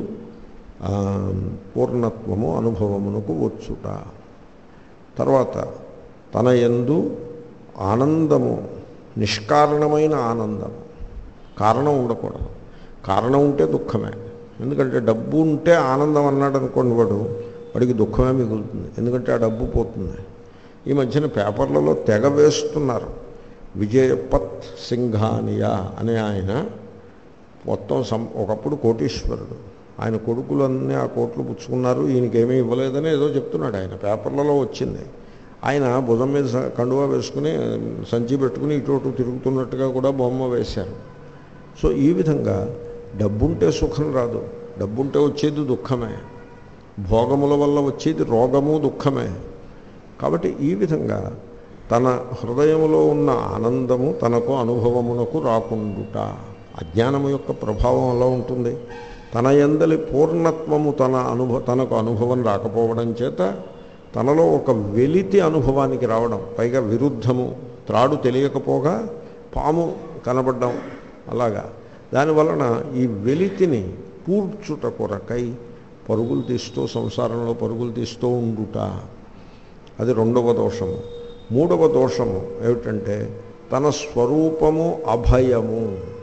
పూర్ణత్వము అనుభవమునకు వచ్చుట తర్వాత తన ఎందు ఆనందము నిష్కారణమైన ఆనందము కారణం ఉండకూడదు కారణం ఉంటే దుఃఖమే ఎందుకంటే డబ్బు ఉంటే ఆనందం అన్నాడు అనుకోండి వాడు వాడికి దుఃఖమే మిగులుతుంది ఎందుకంటే ఆ డబ్బు పోతుంది ఈ మధ్యన పేపర్లలో తెగ వేస్తున్నారు విజయపత్ సింఘానియా అనే ఆయన మొత్తం సం ఒకప్పుడు కోటీశ్వరుడు ఆయన కొడుకులన్నీ ఆ కోట్లు పుచ్చుకున్నారు ఈయనకేమీ ఇవ్వలేదని ఏదో చెప్తున్నాడు ఆయన పేపర్లలో వచ్చింది ఆయన భుజం మీద స- కండువా వేసుకుని సంచి పెట్టుకుని ఇటు అటు తిరుగుతున్నట్టుగా కూడా బొమ్మ వేశారు సో ఈ విధంగా డబ్బుంటే సుఖం రాదు డబ్బుంటే వచ్చేది దుఃఖమే భోగముల వల్ల వచ్చేది రోగము దుఃఖమే కాబట్టి ఈ విధంగా తన హృదయములో ఉన్న ఆనందము తనకు అనుభవమునకు రాకుండుట అజ్ఞానము యొక్క ప్రభావం అలా ఉంటుంది తన ఎందలి పూర్ణత్వము తన అనుభవ తనకు అనుభవం రాకపోవడం చేత తనలో ఒక వెలితి అనుభవానికి రావడం పైగా విరుద్ధము త్రాడు తెలియకపోగా పాము కనబడ్డం అలాగా దానివలన ఈ వెలితిని పూడ్చుట కొరకై పరుగులు తీస్తూ సంసారంలో పరుగులు తీస్తూ ఉండుట అది రెండవ దోషము మూడవ దోషము ఏమిటంటే తన స్వరూపము అభయము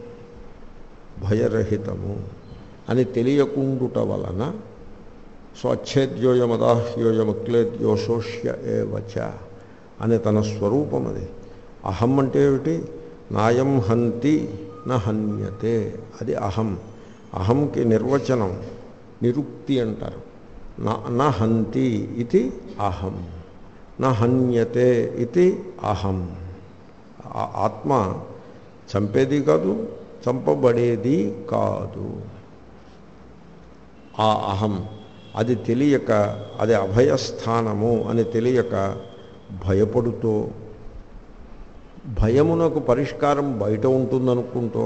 భయరహితము అని తెలియకుండుట వలన స్వచ్ఛేద్యోయమదాహ్యోయమక్లేద్యోశోష్య ఏవచ అనే తన స్వరూపం అది అహం అంటే ఏమిటి నాయం హంతి నా హన్యతే అది అహం అహంకి నిర్వచనం నిరుక్తి అంటారు నా నా హంతి ఇది అహం నా హన్యతే ఇది అహం ఆ- ఆత్మ చంపేది కాదు చంపబడేది కాదు ఆ అహం అది తెలియక అది అభయస్థానము అని తెలియక భయపడుతూ భయమునకు పరిష్కారం బయట ఉంటుందనుకుంటూ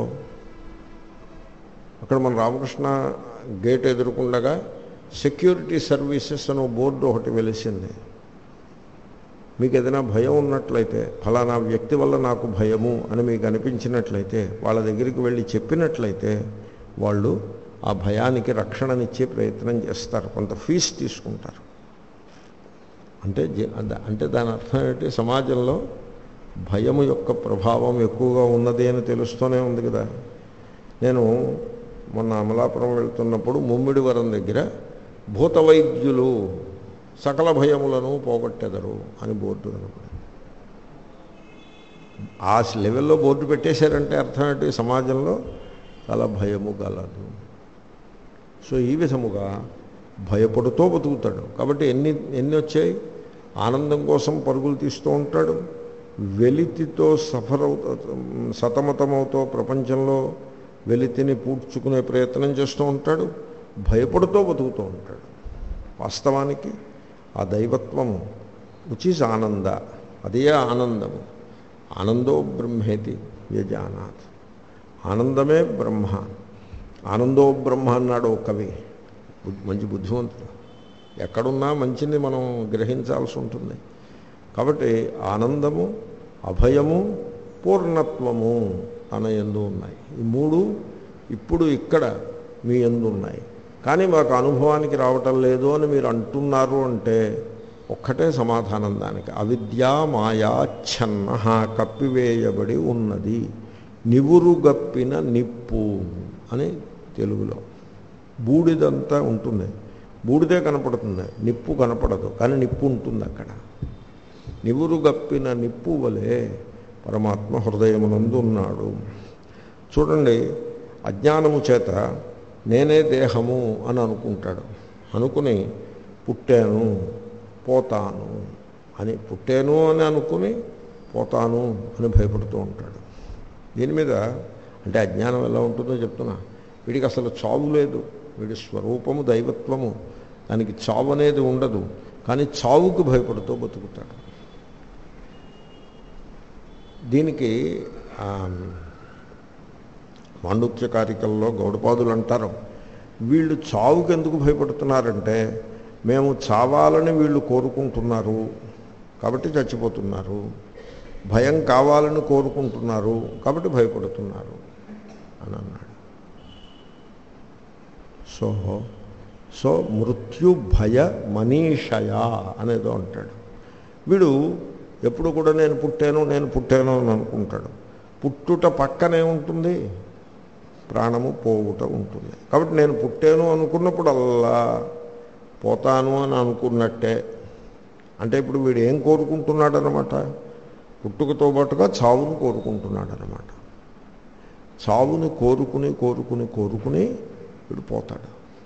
అక్కడ మన రామకృష్ణ గేట్ ఎదుర్కొండగా సెక్యూరిటీ సర్వీసెస్ అని ఓ బోర్డు ఒకటి వెలిసింది మీకు ఏదైనా భయం ఉన్నట్లయితే ఫలానా వ్యక్తి వల్ల నాకు భయము అని మీకు అనిపించినట్లయితే వాళ్ళ దగ్గరికి వెళ్ళి చెప్పినట్లయితే వాళ్ళు ఆ భయానికి రక్షణనిచ్చే ప్రయత్నం చేస్తారు కొంత ఫీజు తీసుకుంటారు అంటే జ- అద- అంటే దాని అర్థం ఏంటి సమాజంలో భయము యొక్క ప్రభావం ఎక్కువగా ఉన్నది అని తెలుస్తూనే ఉంది కదా నేను మొన్న అమలాపురం వెళ్తున్నప్పుడు ముమ్మిడివరం దగ్గర భూత వైద్యులు సకల భయములను పోగొట్టెదరు అని బోర్డు కనపడింది ఆ లెవెల్లో బోర్డు పెట్టేశారంటే అర్థం ఏంటి సమాజంలో చాలా భయము గలదు సో ఈ విధముగా భయపడుతూ బతుకుతాడు కాబట్టి ఎన్ని ఎన్ని వచ్చాయి ఆనందం కోసం పరుగులు తీస్తూ ఉంటాడు వెలితితో సఫర్ అవుతా సతమతమవుతూ ప్రపంచంలో వెలితిని పూడ్చుకునే ప్రయత్నం చేస్తూ ఉంటాడు భయపడుతూ బతుకుతూ ఉంటాడు వాస్తవానికి ఆ దైవత్వము విచ్ ఈజ్ ఆనంద అదే ఆనందము ఆనందో బ్రహ్మేతి యజానాథ్ ఆనందమే బ్రహ్మ ఆనందో బ్రహ్మ అన్నాడు ఓ కవి బుద్ధి- మంచి బుద్ధివంతుడు ఎక్కడున్నా మంచిని మనం గ్రహించాల్సి ఉంటుంది కాబట్టి ఆనందము అభయము పూర్ణత్వము తన ఎందు ఉన్నాయి ఈ మూడు ఇప్పుడు ఇక్కడ మీ ఎందు ఉన్నాయి కానీ మాకు అనుభవానికి రావటం లేదు అని మీరు అంటున్నారు అంటే ఒక్కటే సమాధానం దానికి అవిద్యా మాయాచ్ఛన్న కప్పివేయబడి ఉన్నది నివురుగప్పిన నిప్పు అని తెలుగులో బూడిదంతా ఉంటుంది బూడిదే కనపడుతుంది నిప్పు కనపడదు కానీ నిప్పు ఉంటుంది అక్కడ నివురుగప్పిన నిప్పు వలె పరమాత్మ హృదయమునందు ఉన్నాడు చూడండి అజ్ఞానము చేత నేనే దేహము అని అనుకుంటాడు అనుకుని పుట్టాను పోతాను అని పుట్టాను అని అనుకుని పోతాను అని భయపడుతూ ఉంటాడు దీని మీద అంటే అజ్ఞానం ఎలా ఉంటుందో చెప్తున్నా వీడికి అసలు చావు లేదు వీడి స్వరూపము దైవత్వము దానికి చావు అనేది ఉండదు కానీ చావుకు భయపడుతూ బతుకుతాడు దీనికి ఆ, మాండుక్య కారికల్లో గౌడపాదులు అంటారు వీళ్ళు చావుకి ఎందుకు భయపడుతున్నారంటే మేము చావాలని వీళ్ళు కోరుకుంటున్నారు కాబట్టి చచ్చిపోతున్నారు భయం కావాలని కోరుకుంటున్నారు కాబట్టి భయపడుతున్నారు అని అన్నాడు సో సో మృత్యు భయ మనీషయా అనేదో అంటాడు వీడు ఎప్పుడు కూడా నేను పుట్టాను నేను పుట్టాను అని అనుకుంటాడు పుట్టుట పక్కనే ఉంటుంది ప్రాణము పోవుట ఉంటుంది కాబట్టి నేను పుట్టాను అనుకున్నప్పుడల్లా పోతాను అని అనుకున్నట్టే అంటే ఇప్పుడు వీడు ఏం కోరుకుంటున్నాడనమాట పుట్టుకతో పాటుగా చావును కోరుకుంటున్నాడనమాట చావుని కోరుకుని కోరుకుని కోరుకుని వీడు పోతాడు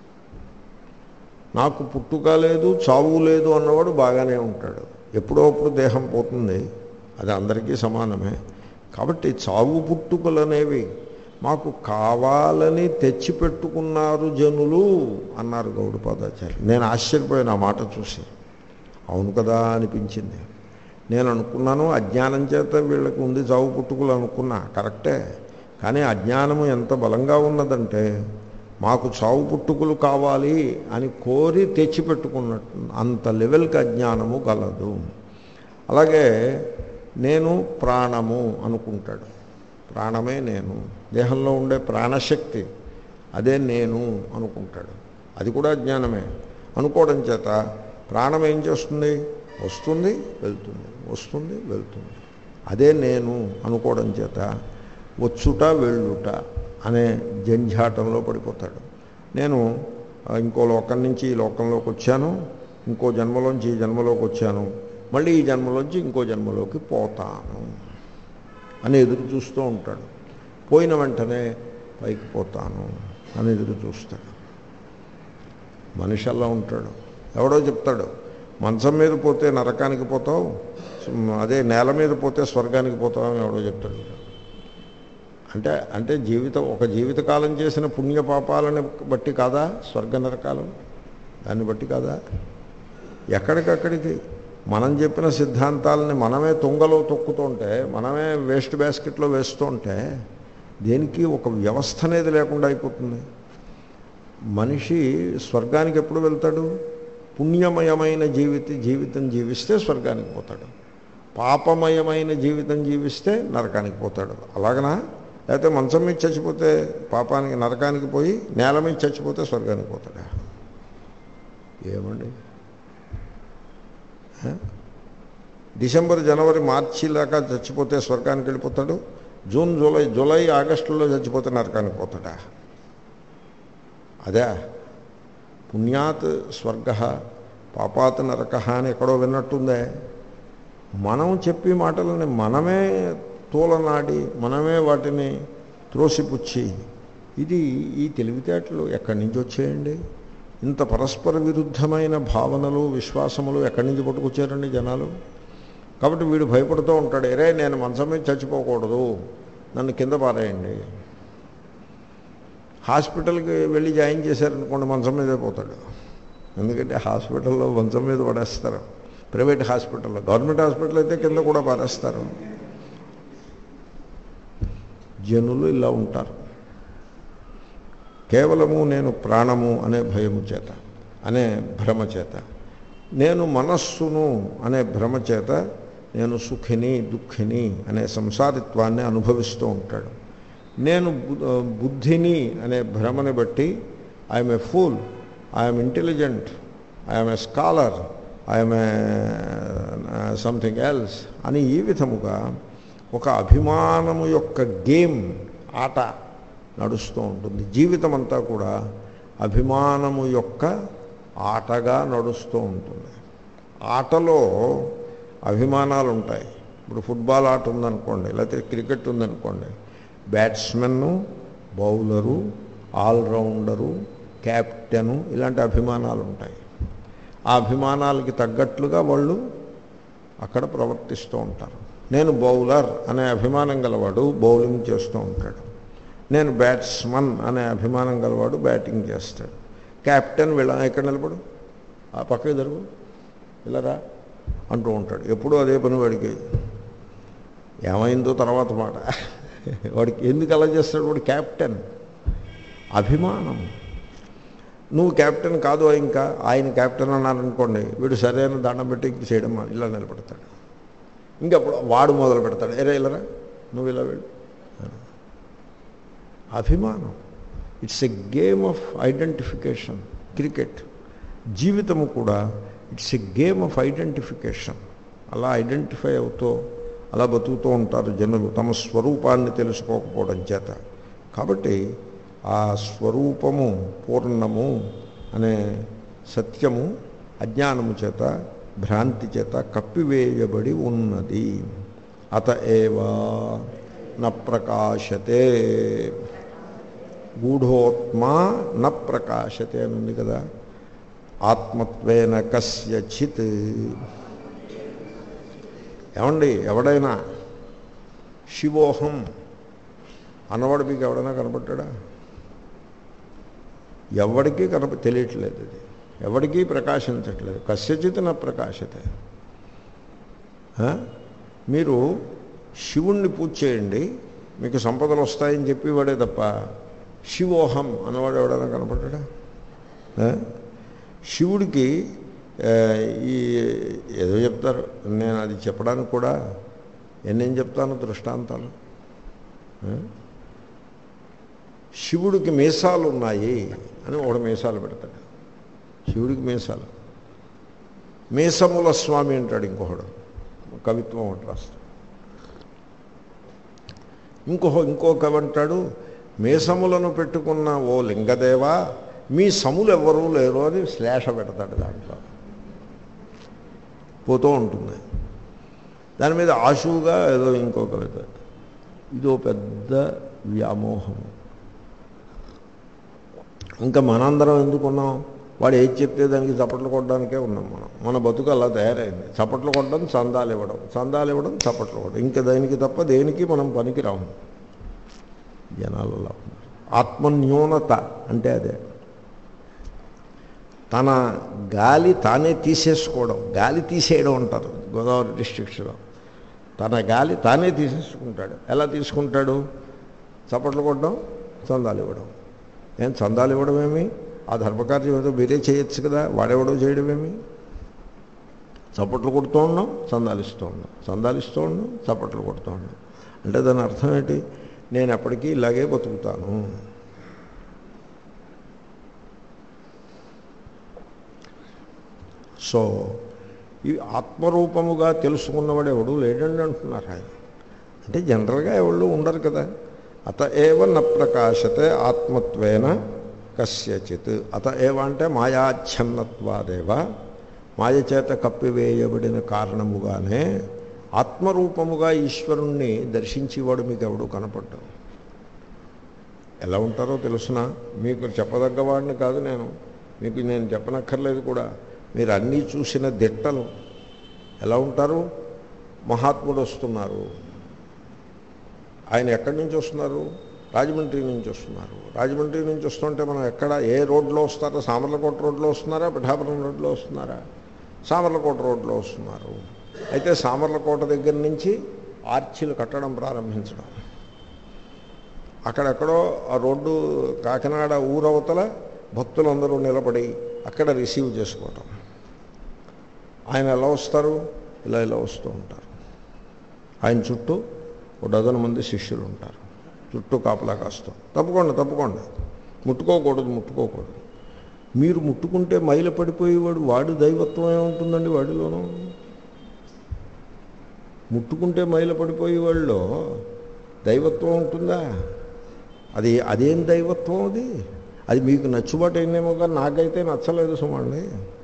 నాకు పుట్టుక లేదు చావు లేదు అన్నవాడు బాగానే ఉంటాడు ఎప్పుడో అప్పుడు దేహం పోతుంది అది అందరికీ సమానమే కాబట్టి చావు పుట్టుకలు అనేవి మాకు కావాలని తెచ్చిపెట్టుకున్నారు జనులు అన్నారు గౌడపాదాచార్య నేను ఆశ్చర్యపోయాను ఆ మాట చూసి అవును కదా అనిపించింది నేను అనుకున్నాను అజ్ఞానం చేత వీళ్ళకి ఉంది చావు పుట్టుకలు అనుకున్నా కరెక్టే కానీ అజ్ఞానము ఎంత బలంగా ఉన్నదంటే మాకు చావు పుట్టుకలు కావాలి అని కోరి తెచ్చిపెట్టుకున్నట్టు అంత లెవెల్కి అజ్ఞానము గలదు అలాగే నేను ప్రాణము అనుకుంటాడు ప్రాణమే నేను దేహంలో ఉండే ప్రాణశక్తి అదే నేను అనుకుంటాడు అది కూడా జ్ఞానమే అనుకోవడం చేత ప్రాణం ఏం చేస్తుంది వస్తుంది వెళ్తుంది వస్తుంది వెళ్తుంది అదే నేను అనుకోవడం చేత వచ్చుట వెళ్ళుట అనే జంఝాటంలో పడిపోతాడు నేను ఇంకో లోకం నుంచి ఈ లోకంలోకి వచ్చాను ఇంకో జన్మలోంచి ఈ జన్మలోకి వచ్చాను మళ్ళీ ఈ జన్మలోంచి ఇంకో జన్మలోకి పోతాను అని ఎదురు చూస్తూ ఉంటాడు పోయిన వెంటనే పైకి పోతాను అని ఎదురు చూస్తాడు మనిషి అలా ఉంటాడు ఎవడో చెప్తాడు మంచం మీద పోతే నరకానికి పోతావు అదే నేల మీద పోతే స్వర్గానికి పోతావు అని ఎవడో చెప్తాడు అంటే అంటే జీవితం ఒక జీవితకాలం చేసిన పుణ్య పాపాలని బట్టి కాదా స్వర్గ నరకాలం దాన్ని బట్టి కాదా ఎక్కడికక్కడికి మనం చెప్పిన సిద్ధాంతాలని మనమే తుంగలో తొక్కుతుంటే మనమే వేస్ట్ బ్యాస్కెట్లో వేస్తుంటే దేనికి ఒక వ్యవస్థ అనేది లేకుండా అయిపోతుంది మనిషి స్వర్గానికి ఎప్పుడు వెళ్తాడు పుణ్యమయమైన జీవిత జీవితం జీవిస్తే స్వర్గానికి పోతాడు పాపమయమైన జీవితం జీవిస్తే నరకానికి పోతాడు అలాగనా లేకపోతే మంచం మీద చచ్చిపోతే పాపానికి నరకానికి పోయి నేల మీద చచ్చిపోతే స్వర్గానికి పోతాడా ఏమండి డిసెంబర్ జనవరి మార్చి దాకా చచ్చిపోతే స్వర్గానికి వెళ్ళిపోతాడు జూన్ జూలై జూలై ఆగస్టులో చచ్చిపోతే నరకానికి పోతాడా అదే పుణ్యాత్ స్వర్గ పాపాత్ నరక అని ఎక్కడో విన్నట్టుందే మనం చెప్పి మాటలని మనమే తూలనాడి మనమే వాటిని త్రోసిపుచ్చి ఇది ఈ తెలివితేటలు ఎక్కడి నుంచి వచ్చేయండి ఇంత పరస్పర విరుద్ధమైన భావనలు విశ్వాసములు ఎక్కడి నుంచి పట్టుకొచ్చారండి జనాలు కాబట్టి వీడు భయపడుతూ ఉంటాడు ఎరే నేను మంచం మీద చచ్చిపోకూడదు నన్ను కింద పారేయండి హాస్పిటల్కి వెళ్ళి జాయిన్ చేశారనుకోండి మంచం మీదే పోతాడు ఎందుకంటే హాస్పిటల్లో మంచం మీద పడేస్తారు ప్రైవేట్ హాస్పిటల్లో గవర్నమెంట్ హాస్పిటల్ అయితే కింద కూడా పారేస్తారు జనులు ఇలా ఉంటారు కేవలము నేను ప్రాణము అనే భయము చేత అనే భ్రమ చేత నేను మనస్సును అనే భ్రమ చేత నేను సుఖిని దుఃఖిని అనే సంసారిత్వాన్ని అనుభవిస్తూ ఉంటాడు నేను బుద్ధిని అనే భ్రమని బట్టి I'm a fool I'm intelligent I'm a scholar I'm a something else అని ఈ విధముగా ఒక అభిమానము యొక్క గేమ్ ఆట నడుస్తూ ఉంటుంది జీవితం అంతా కూడా అభిమానము యొక్క ఆటగా నడుస్తూ ఉంటుంది ఆటలో అభిమానాలు ఉంటాయి ఇప్పుడు ఫుట్బాల్ ఆట ఉందనుకోండి లేకపోతే క్రికెట్ ఉందనుకోండి బ్యాట్స్మెన్ను బౌలరు ఆల్రౌండరు క్యాప్టెను ఇలాంటి అభిమానాలు ఉంటాయి ఆ అభిమానాలకి తగ్గట్లుగా వాళ్ళు అక్కడ ప్రవర్తిస్తూ ఉంటారు నేను బౌలర్ అనే అభిమానం గలవాడు బౌలింగ్ చేస్తూ ఉంటాడు నేను బ్యాట్స్మన్ అనే అభిమానం గలవాడు బ్యాటింగ్ చేస్తాడు క్యాప్టెన్ వీళ్ళ ఎక్కడ నిలబడు ఆ పక్కకి జరుగు ఇలారా అంటూ ఉంటాడు ఎప్పుడూ అదే పని వాడికి ఏమైందో తర్వాత మాట వాడికి ఎందుకు అలా చేస్తాడు వాడు క్యాప్టెన్ అభిమానం నువ్వు క్యాప్టెన్ కాదు ఇంకా ఆయన క్యాప్టెన్ అన్నారనుకోండి వీడు సరైన దండం పెట్టి ఇంక చేయడం ఇలా నిలబెడతాడు ఇంకప్పుడు వాడు మొదలు పెడతాడు ఎరే ఇల్లరా నువ్వు ఇలా వెళ్ళు అభిమానం it's a game of identification cricket జీవితము కూడా it's a game of identification అలా ఐడెంటిఫై అవుతూ అలా బతుకుతూ ఉంటారు జనులు తమ స్వరూపాన్ని తెలుసుకోకపోవడం చేత కాబట్టి ఆ స్వరూపము పూర్ణము అనే సత్యము అజ్ఞానము చేత భ్రాంతి చేత కప్పివేయబడి ఉన్నది అత ఏవా న ప్రకాశతే గూఢోత్మా న ప్రకాశతే అని ఉంది కదా ఆత్మత్వేన కస్యచిత్ ఏమండి ఎవడైనా శివోహం అన్నవాడు మీకు ఎవడైనా కనపడ్డా ఎవడికి కనప తెలియట్లేదు అది ఎవడికి ప్రకాశించట్లేదు కస్యచిత్ నా ప్రకాశతే ఆ? మీరు శివుణ్ణి పూజ చేయండి మీకు సంపదలు వస్తాయని చెప్పేవాడే తప్ప శివోహం అన్నవాడు ఎవడైనా కనపడ్డా ఆ? శివుడికి ఆ, ఈ ఏదో చెప్తారు నేను అది చెప్పడానికి కూడా ఎన్నేం చెప్తాను దృష్టాంతాలు ఆ? శివుడికి మీసాలు ఉన్నాయి అని ఒకడు మీసాలు పెడతాడు శివుడికి మీసాలు మీసముల స్వామి అంటాడు ఇంకొకడు కవిత్వం ఒకటి రాస్తాడు ఇంకో ఇంకో కవి అంటాడు మీసములను పెట్టుకున్న ఓ లింగదేవా మీ సములు ఎవ్వరూ లేరు అని శ్లేష పెడతాడు దాంట్లో పోతూ ఉంటుంది దాని మీద ఆశువుగా ఏదో ఇంకో కవిత ఇదో పెద్ద వ్యామోహం ఇంకా మనందరం ఎందుకున్నాం వాడు ఏది చెప్తే దానికి చప్పట్లు కొట్టడానికే ఉన్నాం మనం మన బతుకు అలా తయారైంది చప్పట్లు కొట్టడం చందాలు ఇవ్వడం చందాలు ఇవ్వడం చప్పట్లు కొట్టడం ఇంకా దానికి తప్ప దేనికి మనం పనికి రాము జనాలు అలా ఉన్నారు ఆత్మన్యూనత అంటే అదే తన గాలి తానే తీసేసుకోవడం గాలి తీసేయడం అంటారు గోదావరి డిస్ట్రిక్ట్స్లో తన గాలి తానే తీసేసుకుంటాడు ఎలా తీసుకుంటాడు చప్పట్లు కొట్టడం చందాలు ఇవ్వడం ఏం చందాలు ఇవ్వడమేమి ఆ ధర్మకార్యం ఏదో మీరే చేయొచ్చు కదా వాడెవడో చేయడమేమి చప్పట్లు కొడుతూ ఉన్నాం చందాలు ఇస్తూ ఉన్నాం చందాలు ఇస్తూ ఉన్నాం చప్పట్లు కొడుతూ ఉన్నాం అంటే దాని అర్థం ఏంటి నేను ఎప్పటికీ ఇలాగే బతుకుతాను సో ఈ ఆత్మరూపముగా తెలుసుకున్నవాడు ఎవడు లేడండి అంటున్నారు ఆయన అంటే జనరల్గా ఎవళ్ళు ఉండరు కదా అత ఏవ న ప్రకాశతే ఆత్మత్వేన కస్యచిత్ అత ఏవ అంటే మాయాచ్ఛన్నత్వాదేవ మాయ చేత కప్పివేయబడిన కారణముగానే ఆత్మరూపముగా ఈశ్వరుణ్ణి దర్శించేవాడు మీకు ఎవడు కనపడ్డాడు ఎలా ఉంటారో తెలుసిన మీకు చెప్పదగ్గవాడిని కాదు నేను మీకు నేను చెప్పనక్కర్లేదు కూడా మీరు అన్నీ చూసిన దిట్టలు ఎలా ఉంటారు మహాత్ముడు వస్తున్నారు ఆయన ఎక్కడి నుంచి వస్తున్నారు రాజమండ్రి నుంచి వస్తున్నారు రాజమండ్రి నుంచి వస్తుంటే మనం ఎక్కడ ఏ రోడ్లో వస్తారో సామర్లకోట రోడ్లో వస్తున్నారా పిఠాపురం రోడ్లో వస్తున్నారా సామర్లకోట రోడ్లో వస్తున్నారు అయితే సామర్లకోట దగ్గర నుంచి ఆర్చిలు కట్టడం ప్రారంభించడం అక్కడెక్కడో ఆ రోడ్డు కాకినాడ ఊరవతల భక్తులందరూ నిలబడి అక్కడ రిసీవ్ చేసుకోవటం ఆయన ఎలా వస్తారు ఇలా ఇలా వస్తూ ఉంటారు ఆయన చుట్టూ ఒక డజన్ మంది శిష్యులు ఉంటారు చుట్టూ కాపలా కాస్తాం తప్పకుండా తప్పకుండా ముట్టుకోకూడదు ముట్టుకోకూడదు మీరు ముట్టుకుంటే మైల పడిపోయేవాడు వాడి దైవత్వం ఏముంటుందండి వాడిలోనూ ముట్టుకుంటే మైల పడిపోయేవాళ్ళలో దైవత్వం ఉంటుందా అది అదేం దైవత్వం అది అది మీకు నచ్చుబాటు అయినేమో కానీ నాకైతే నచ్చలేదు సుమండి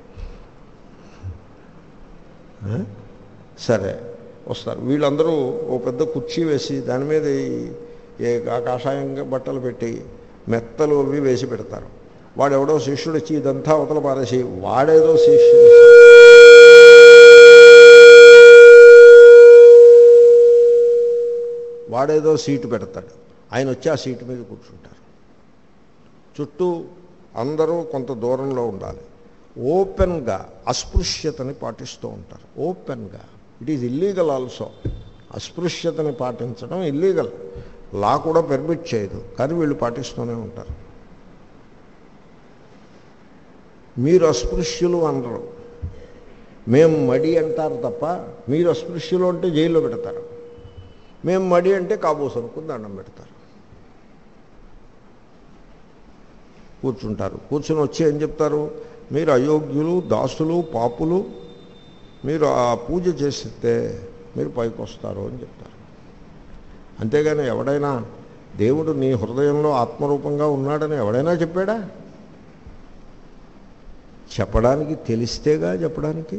ఆ? సరే వస్తారు వీళ్ళందరూ ఓ పెద్ద కుర్చీ వేసి దాని మీద ఈ- ఏ కా- కాషాయంగా బట్టలు పెట్టి మెత్తలు అవి వేసి పెడతారు వాడెవడో శిష్యుడు వచ్చి ఇదంతా అవతల పారేసి వాడేదో శిష్యుడు వాడేదో సీటు పెడతాడు ఆయన వచ్చి ఆ సీటు మీద కూర్చుంటారు చుట్టూ అందరూ కొంత దూరంలో ఉండాలి ఓపెన్గా అస్పృశ్యతని పాటిస్తూ ఉంటారు ఓపెన్గా ఇట్ ఈజ్ ఇల్లీగల్ ఆల్సో అస్పృశ్యతని పాటించడం ఇల్లీగల్ లా కూడా పెర్మిట్ చేయదు కానీ వీళ్ళు పాటిస్తూనే ఉంటారు మీరు అస్పృశ్యులు అనరు మేము మడి అంటారు తప్ప మీరు అస్పృశ్యులు అంటే జైల్లో పెడతారు మేము మడి అంటే కాబోసు అనుకుని దండం పెడతారు కూర్చుంటారు కూర్చుని వచ్చి ఏం చెప్తారు మీరు అయోగ్యులు దాసులు పాపులు మీరు ఆ పూజ చేస్తే మీరు పైకి వస్తారు అని చెప్తారు అంతేగాని ఎవడైనా దేవుడు నీ హృదయంలో ఆత్మరూపంగా ఉన్నాడని ఎవడైనా చెప్పాడా చెప్పడానికి తెలిస్తేగా చెప్పడానికి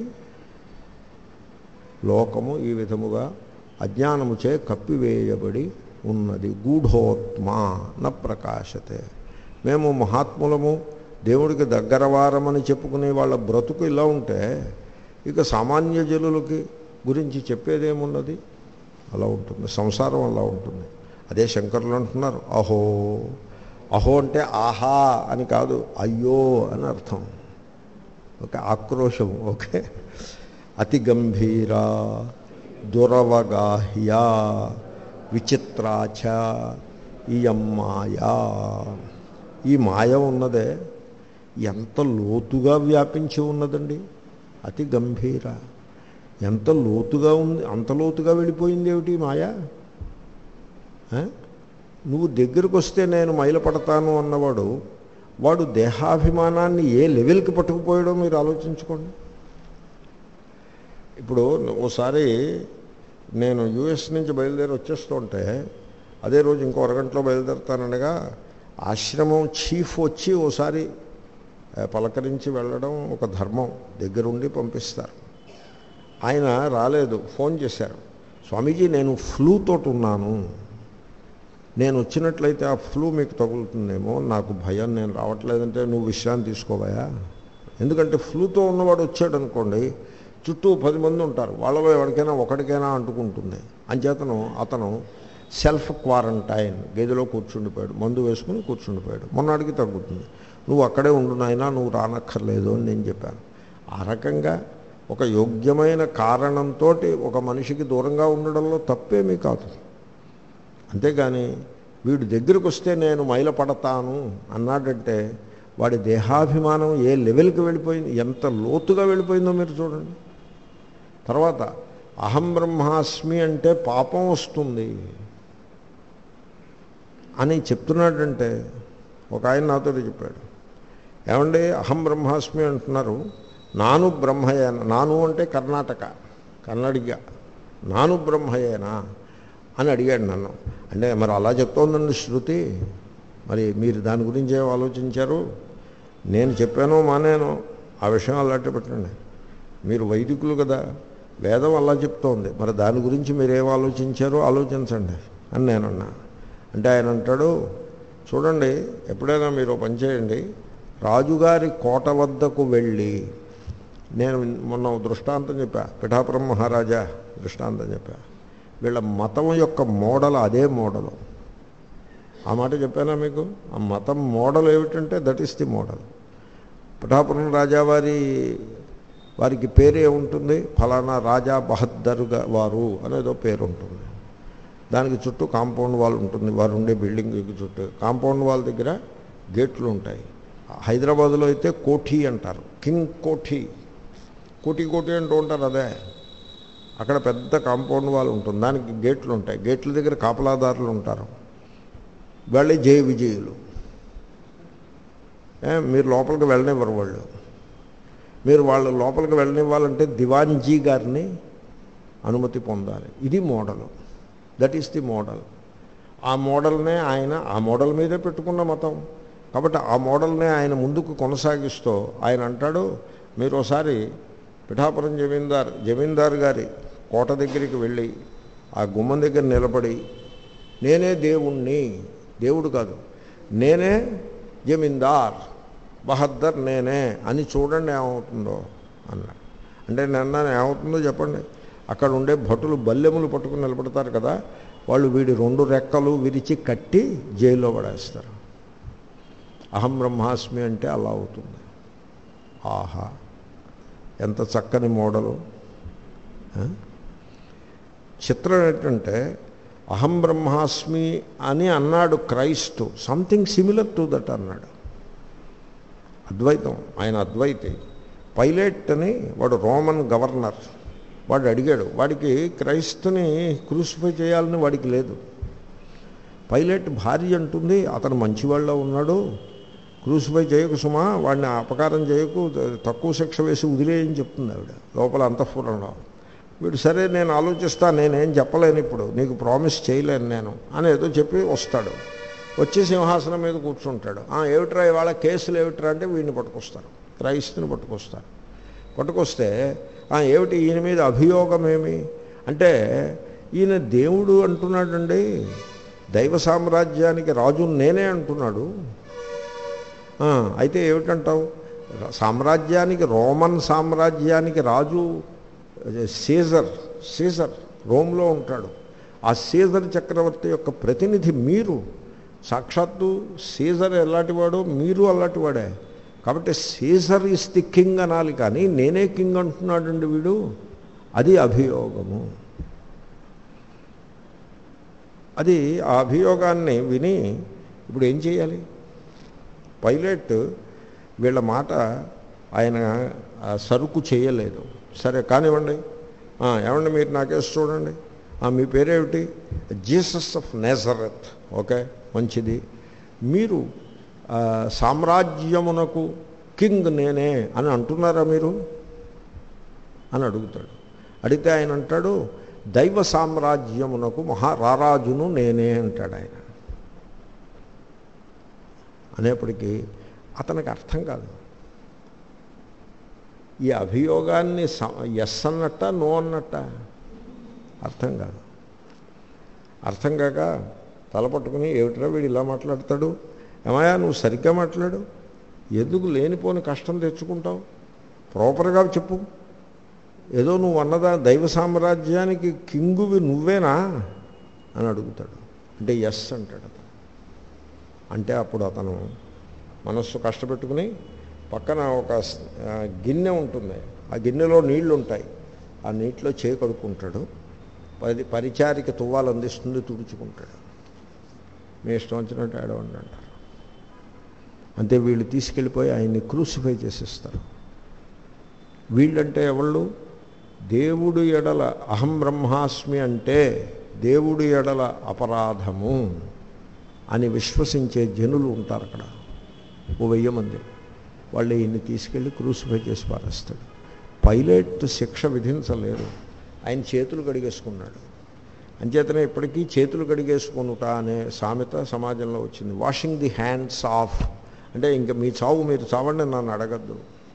లోకము ఈ విధముగా అజ్ఞానముచే కప్పివేయబడి ఉన్నది గూఢోత్మ న ప్రకాశతే మేము మహాత్ములము దేవుడికి దగ్గరవారమని చెప్పుకునే వాళ్ళ బ్రతుకు ఇలా ఉంటే ఇక సామాన్య జనులకి గురించి చెప్పేదేమున్నది అలా ఉంటుంది సంసారం అలా ఉంటుంది అదే శంకరులు అంటున్నారు అహో అహో అంటే ఆహా అని కాదు అయ్యో అని అర్థం ఓకే ఆక్రోశం ఓకే అతి గంభీర దురవగాహ్యా విచిత్రాచ ఇయం మాయా ఈ మాయ ఉన్నదే ఎంత లోతుగా వ్యాపించి ఉన్నదండి అతి గంభీర ఎంత లోతుగా ఉంది అంత లోతుగా వెళ్ళిపోయింది ఏమిటి మాయ ఆ? నువ్వు దగ్గరకు వస్తే నేను మైలపడతాను అన్నవాడు వాడు దేహాభిమానాన్ని ఏ లెవెల్కి పట్టుకుపోయాడో మీరు ఆలోచించుకోండి ఇప్పుడు ఓసారి నేను యుఎస్ నుంచి బయలుదేరి వచ్చేస్తుంటే అదే రోజు ఇంకో అరగంటలో బయలుదేరుతాననగా ఆశ్రమం చీఫ్ వచ్చి ఓసారి ఆ, పలకరించి వెళ్ళడం ఒక ధర్మం దగ్గరుండి పంపిస్తారు ఆయన రాలేదు ఫోన్ చేశారు స్వామీజీ నేను ఫ్లూ తోటి ఉన్నాను నేను వచ్చినట్లయితే ఆ ఫ్లూ మీకు తగులుతుందేమో నాకు భయం నేను రావట్లేదంటే నువ్వు విశ్రాంతి తీసుకోవాయా ఎందుకంటే ఫ్లూతో ఉన్నవాడు వచ్చాడు అనుకోండి చుట్టూ పది మంది ఉంటారు వాళ్ళలో ఎవరికైనా ఒకటికైనా అంటుకుంటుంది అంచేతను అతను సెల్ఫ్ క్వారంటైన్ గదిలో కూర్చుండిపోయాడు మందు వేసుకుని కూర్చుండిపోయాడు మొన్నటికి తగ్గుతుంది నువ్వు అక్కడే ఉండు నాయనా నువ్వు రానక్కర్లేదు అని నేను చెప్పాను ఆ రకంగా ఒక యోగ్యమైన కారణంతో ఒక మనిషికి దూరంగా ఉండడంలో తప్పేమీ కాదు అంతేగాని వీడు దగ్గరకు వస్తే నేను మైలపడతాను అన్నాడంటే వాడి దేహాభిమానం ఏ లెవెల్కి వెళ్ళిపోయింది ఎంత లోతుగా వెళ్ళిపోయిందో మీరు చూడండి తర్వాత అహం బ్రహ్మాస్మి అంటే పాపం వస్తుంది అని చెప్తున్నాడంటే ఒక ఆయన నాతో చెప్పాడు ఏమండి అహం బ్రహ్మాస్మి అంటున్నారు నాను బ్రహ్మయేనా నాను అంటే కర్ణాటక కన్నడిగా నాను బ్రహ్మయేనా అని అడిగాడు నన్ను అంటే మరి అలా చెప్తోందండి శృతి మరి మీరు దాని గురించి ఏం ఆలోచించారు నేను చెప్పానో మానేనో ఆ విషయం అలాంటి పెట్టండి మీరు వైదికులు కదా వేదం అలా చెప్తోంది మరి దాని గురించి మీరు ఏం ఆలోచించారో ఆలోచించండి అని నేనన్నా అంటే ఆయన అంటాడు చూడండి ఎప్పుడైనా మీరు పని చేయండి రాజుగారి కోట వద్దకు వెళ్ళి నేను మొన్న ఓ దృష్టాంతం చెప్పా పిఠాపురం మహారాజా దృష్టాంతం చెప్పా వీళ్ళ మతం యొక్క మోడల్ అదే మోడల్ ఆ మాట చెప్పానా మీకు ఆ మతం మోడల్ ఏమిటంటే that is the model Pithapuram రాజావారి వారికి పేరే ఉంటుంది ఫలానా రాజా బహద్దరుగా వారు అనేదో పేరు ఉంటుంది దానికి చుట్టూ కాంపౌండ్ వాల్ ఉంటుంది వారు ఉండే బిల్డింగ్కి చుట్టూ కాంపౌండ్ వాల్ దగ్గర గేట్లు ఉంటాయి హైదరాబాదులో అయితే కోఠి అంటారు కింగ్ కోఠి కోటి కోటి అంటూ ఉంటారు అదే అక్కడ పెద్ద కాంపౌండ్ వాల్ ఉంటుంది దానికి గేట్లు ఉంటాయి గేట్ల దగ్గర కాపలాదారులు ఉంటారు వాళ్ళే జయ విజయులు ఏ, మీరు లోపలికి వెళ్ళనివ్వరు వాళ్ళు మీరు వాళ్ళు లోపలికి వెళ్ళనివ్వాలంటే దివాన్జీ గారిని అనుమతి పొందాలి ఇది model that is the model ఆ మోడల్నే ఆయన ఆ మోడల్ మీదే పెట్టుకున్న మతం కాబట్టి ఆ మోడల్నే ఆయన ముందుకు కొనసాగిస్తూ ఆయన అంటాడు మీరు ఒకసారి పిఠాపురం జమీందార్ జమీందార్ గారి కోట దగ్గరికి వెళ్ళి ఆ గుమ్మం దగ్గర నిలబడి నేనే దేవుణ్ణి దేవుడు కాదు నేనే జమీందార్ బహద్దర్ నేనే అని చూడండి ఏమవుతుందో అన్నాడు అంటే నిన్న ఏమవుతుందో చెప్పండి అక్కడ ఉండే భటులు బల్లెములు పట్టుకుని నిలబడతారు కదా వాళ్ళు వీడి రెండు రెక్కలు విరిచి కట్టి జైల్లో పడేస్తారు అహం బ్రహ్మాస్మి అంటే అలా అవుతుంది ఆహా ఎంత చక్కని మోడలు ఆ? చిత్రం ఏంటంటే అహం బ్రహ్మాస్మి అని అన్నాడు Christ something similar to that అన్నాడు అద్వైతం ఆయన అద్వైతి పైలట్ అని వాడు రోమన్ గవర్నర్ వాడు అడిగాడు వాడికి క్రైస్తుని క్రూసిఫై చేయాలని వాడికి లేదు పైలట్ భార్య అంటుంది అతను మంచివాళ్ళ ఉన్నాడు క్రూసిఫై చేయకు సుమా వాడిని అపకారం చేయకు తక్కువ శిక్ష వేసి వదిలేయని చెప్తుంది ఆవిడ లోపల అంతఃపురంలో వీడు సరే నేను ఆలోచిస్తా నేనేం చెప్పలేను ఇప్పుడు నీకు ప్రామిస్ చేయలేను నేను అని ఏదో చెప్పి వస్తాడు వచ్చి సింహాసనం మీద కూర్చుంటాడు "ఆ, ఏమిట్రా ఇవాళ కేసులు ఏమిట్రా అంటే వీడిని పట్టుకొస్తారు క్రైస్తుని పట్టుకొస్తారు పట్టుకొస్తే "ఆ, ఏమిటి ఈయన మీద అభియోగం ఏమి అంటే ఈయన దేవుడు అంటున్నాడండి దైవ సామ్రాజ్యానికి రాజు నేనే అంటున్నాడు "ఆ, అయితే ఏమిటంటావు సామ్రాజ్యానికి రోమన్ సామ్రాజ్యానికి రాజు సీజర్ సీజర్ రోమ్లో ఉంటాడు ఆ సీజర్ చక్రవర్తి యొక్క ప్రతినిధి మీరు సాక్షాత్తు సీజర్ ఎలాంటివాడో మీరు అలాంటివాడే కాబట్టి సీజర్ ఇస్ ది కింగ్ అనాలి కానీ నేనే కింగ్ అంటున్నాడండి వీడు అది అభియోగము అది ఆ అభియోగాన్ని విని ఇప్పుడు ఏం చేయాలి పైలట్ వీళ్ళ మాట ఆయన ఆ సరుకు చేయలేదు సరే కానివ్వండి ఆ, ఏమండి మీరు నాకేసి చూడండి ఆ, మీ పేరేమిటి జీసస్ ఆఫ్ నేజరత్ ఓకే మంచిది మీరు ఆ, సామ్రాజ్యమునకు కింగ్ నేనే అని అంటున్నారా మీరు అని అడుగుతాడు అడిగితే ఆయన అంటాడు దైవ సామ్రాజ్యమునకు మహా రారాజును నేనే అంటాడు ఆయన అనేప్పటికీ అతనికి అర్థం కాదు ఈ అభియోగాన్ని ఎస్ అన్నట్ట నో అన్నట్ట అర్థం కాదు అర్థం కాక తలపట్టుకుని ఏమిట్రా వీడు ఇలా మాట్లాడతాడు ఏమయ్యా నువ్వు సరిగ్గా మాట్లాడు ఎందుకు లేనిపోని కష్టం తెచ్చుకుంటావు ప్రాపర్గా చెప్పు ఏదో నువ్వు అన్నదా దైవ సామ్రాజ్యానికి కింగువి నువ్వేనా అని అడుగుతాడు అంటే ఎస్ అంటాడు అతను అంటే అప్పుడు అతను మనస్సు కష్టపెట్టుకుని పక్కన ఒక ఆ, గిన్నె ఉంటుంది ఆ గిన్నెలో నీళ్లు ఉంటాయి ఆ నీటిలో చేయి కడుక్కుంటాడు పది పరిచారిక తువ్వాలు అందిస్తుంది తుడుచుకుంటాడు మీ ఇష్టం వచ్చినట్టు ఆడవండి అంటారు అంతే వీళ్ళు తీసుకెళ్ళిపోయి ఆయన్ని క్రూసిఫై చేసేస్తారు వీళ్ళంటే ఎవళ్ళు దేవుడు ఎడల అహం బ్రహ్మాస్మి అంటే దేవుడు ఎడల అపరాధము అని విశ్వసించే జనులు ఉంటారు అక్కడ ఓ వెయ్యి మంది వాళ్ళు ఈయన్ని తీసుకెళ్ళి క్రూసిఫై చేసి పారేస్తాడు పైలట్ శిక్ష విధించలేరు ఆయన చేతులు కడిగేసుకున్నాడు అంచేతనే ఇప్పటికీ చేతులు కడిగేసుకునుట అనే సామెత సమాజంలో వచ్చింది వాషింగ్ ది హ్యాండ్స్ ఆఫ్ అంటే ఇంకా మీ చావు మీరు చావండి నన్ను అడగద్దు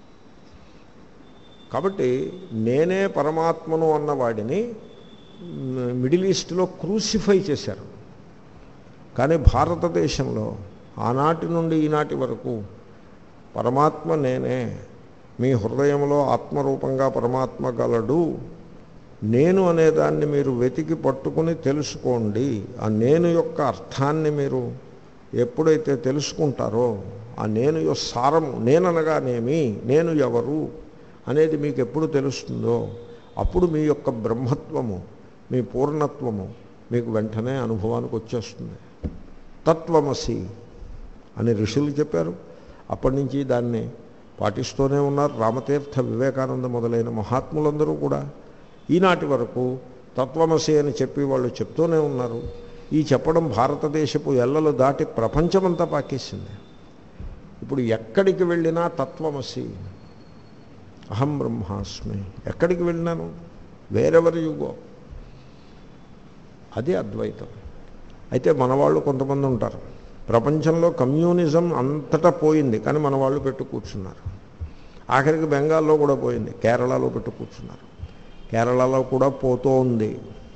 కాబట్టి నేనే పరమాత్మను అన్నవాడిని మ్, మిడిల్ ఈస్ట్లో క్రూసిఫై చేశారు కానీ భారతదేశంలో ఆనాటి నుండి ఈనాటి వరకు పరమాత్మ నేనే మీ హృదయంలో ఆత్మరూపంగా పరమాత్మ గలడు నేను అనేదాన్ని మీరు వెతికి పట్టుకుని తెలుసుకోండి ఆ నేను యొక్క అర్థాన్ని మీరు ఎప్పుడైతే తెలుసుకుంటారో ఆ నేను యొక్క సారము నేననగానేమి నేను ఎవరు అనేది మీకు ఎప్పుడు తెలుస్తుందో అప్పుడు మీ యొక్క బ్రహ్మత్వము మీ పూర్ణత్వము మీకు వెంటనే అనుభవానికి వచ్చేస్తుంది తత్వమసి అని ఋషులు చెప్పారు అప్పటి నుంచి దాన్ని పాటిస్తూనే ఉన్నారు రామతీర్థ వివేకానంద మొదలైన మహాత్ములందరూ కూడా ఈనాటి వరకు తత్వమసి అని చెప్పి వాళ్ళు చెప్తూనే ఉన్నారు ఈ చెప్పడం భారతదేశపు ఎల్లలు దాటి ప్రపంచమంతా పాకేసింది ఇప్పుడు ఎక్కడికి వెళ్ళినా తత్వమసి అహం బ్రహ్మాస్మి ఎక్కడికి వెళ్ళినాను వేరెవరు యుగో అది అద్వైతం అయితే మన వాళ్ళు కొంతమంది ఉంటారు ప్రపంచంలో కమ్యూనిజం అంతటా పోయింది కానీ మన వాళ్ళు పెట్టు కూర్చున్నారు ఆఖరికి బెంగాల్లో కూడా పోయింది కేరళలో పెట్టు కూర్చున్నారు కేరళలో కూడా పోతూ ఉంది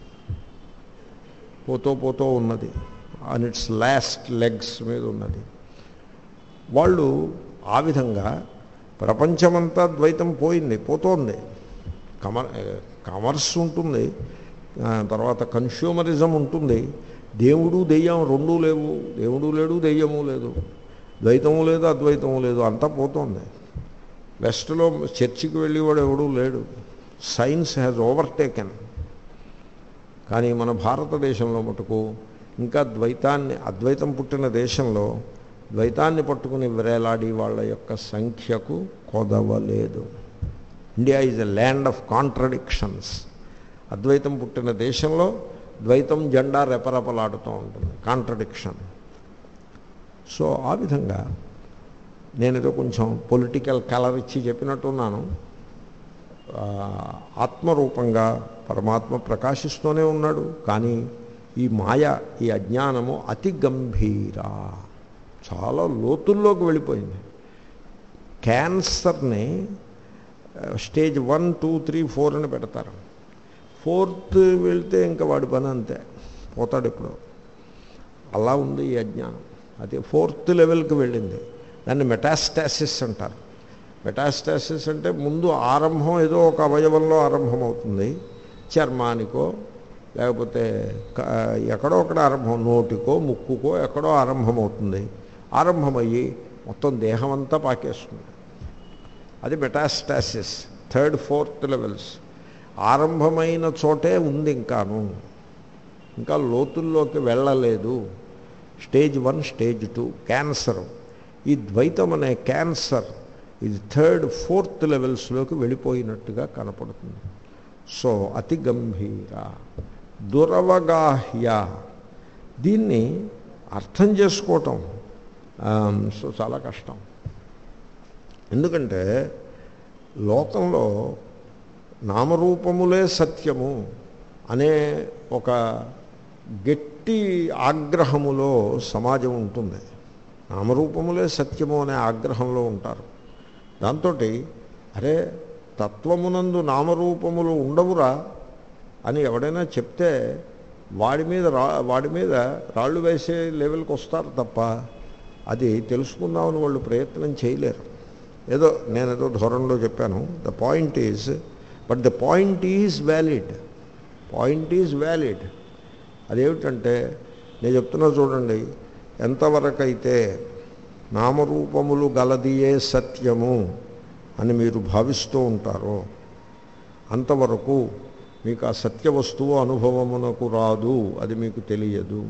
పోతూ పోతూ ఉన్నది ఆన్ ఇట్స్ లాస్ట్ లెగ్స్ మీద ఉన్నది వాళ్ళు ఆ విధంగా ప్రపంచమంతా ద్వైతం పోయింది పోతోంది కమర్ కామర్స్ ఉంటుంది ఆ, తర్వాత కన్స్యూమరిజం ఉంటుంది దేవుడు దెయ్యం రెండూ లేవు దేవుడు లేడు దెయ్యము లేదు ద్వైతము లేదు అద్వైతము లేదు అంతా పోతోంది వెస్ట్లో చర్చికి వెళ్ళేవాడు ఎవడూ లేడు సైన్స్ హ్యాజ్ ఓవర్టేకెన్ కానీ మన భారతదేశంలో మటుకు ఇంకా ద్వైతాన్ని అద్వైతం పుట్టిన దేశంలో ద్వైతాన్ని పట్టుకుని విరేలాడి వాళ్ళ యొక్క సంఖ్యకు కొదవలేదు India is a land of contradictions అద్వైతం పుట్టిన దేశంలో ద్వైతం జెండా రెపరెపలాడుతూ ఉంటుంది కాంట్రడిక్షన్ సో ఆ విధంగా నేనేదో కొంచెం పొలిటికల్ కలర్ ఇచ్చి చెప్పినట్టున్నాను ఆ, ఆత్మరూపంగా పరమాత్మ ప్రకాశిస్తూనే ఉన్నాడు కానీ ఈ మాయ ఈ అజ్ఞానము అతి గంభీర చాలా లోతుల్లోకి వెళ్ళిపోయింది క్యాన్సర్ని ఆ, stage one two three four అని పెడతారు ఫోర్త్ వెళ్తే ఇంకా వాడి పని అంతే పోతాడు ఇప్పుడు అలా ఉంది ఈ అజ్ఞానం అది ఫోర్త్ లెవెల్కి వెళ్ళింది దాన్ని మెటాస్టాసిస్ అంటారు మెటాస్టాసిస్ అంటే ముందు ఆరంభం ఏదో ఒక అవయవంలో ఆరంభం అవుతుంది చర్మానికో లేకపోతే క- ఎక్కడో ఒకడ ఆరంభం నోటికో ముక్కుకో ఎక్కడో ఆరంభం అవుతుంది ఆరంభమయ్యి మొత్తం దేహం అంతా పాకేస్తుంది అది మెటాస్టాసిస్ థర్డ్ ఫోర్త్ లెవెల్స్ ఆరంభమైన చోటే ఉంది ఇంకాను ఇంకా లోతుల్లోకి వెళ్ళలేదు stage one stage two cancer ఈ ద్వైతం అనే క్యాన్సర్ ఇది థర్డ్ ఫోర్త్ లెవెల్స్లోకి వెళ్ళిపోయినట్టుగా కనపడుతుంది సో అతి గంభీర దురవగాహ్య దీన్ని అర్థం చేసుకోవటం ఆమ్, సో చాలా కష్టం ఎందుకంటే లోకంలో నామరూపములే సత్యము అనే ఒక గట్టి ఆగ్రహములో సమాజం ఉంటుంది నామరూపములే సత్యము అనే ఆగ్రహంలో ఉంటారు దాంతో అరే తత్వమునందు నామరూపములు ఉండవురా అని ఎవడైనా చెప్తే వాడి మీద రా వాడి మీద రాళ్ళు వేసే లెవెల్కి వస్తారు తప్ప అది తెలుసుకుందామని వాళ్ళు ప్రయత్నం చేయలేరు ఏదో నేను ఏదో ధోరణిలో చెప్పాను the point is but the point is valid point is valid అదేమిటంటే నేను చెప్తున్నా చూడండి ఎంతవరకైతే నామరూపములు గలదియే సత్యము అని మీరు భావిస్తూ ఉంటారో అంతవరకు మీకు ఆ సత్య వస్తువు అనుభవమునకు రాదు అది మీకు తెలియదు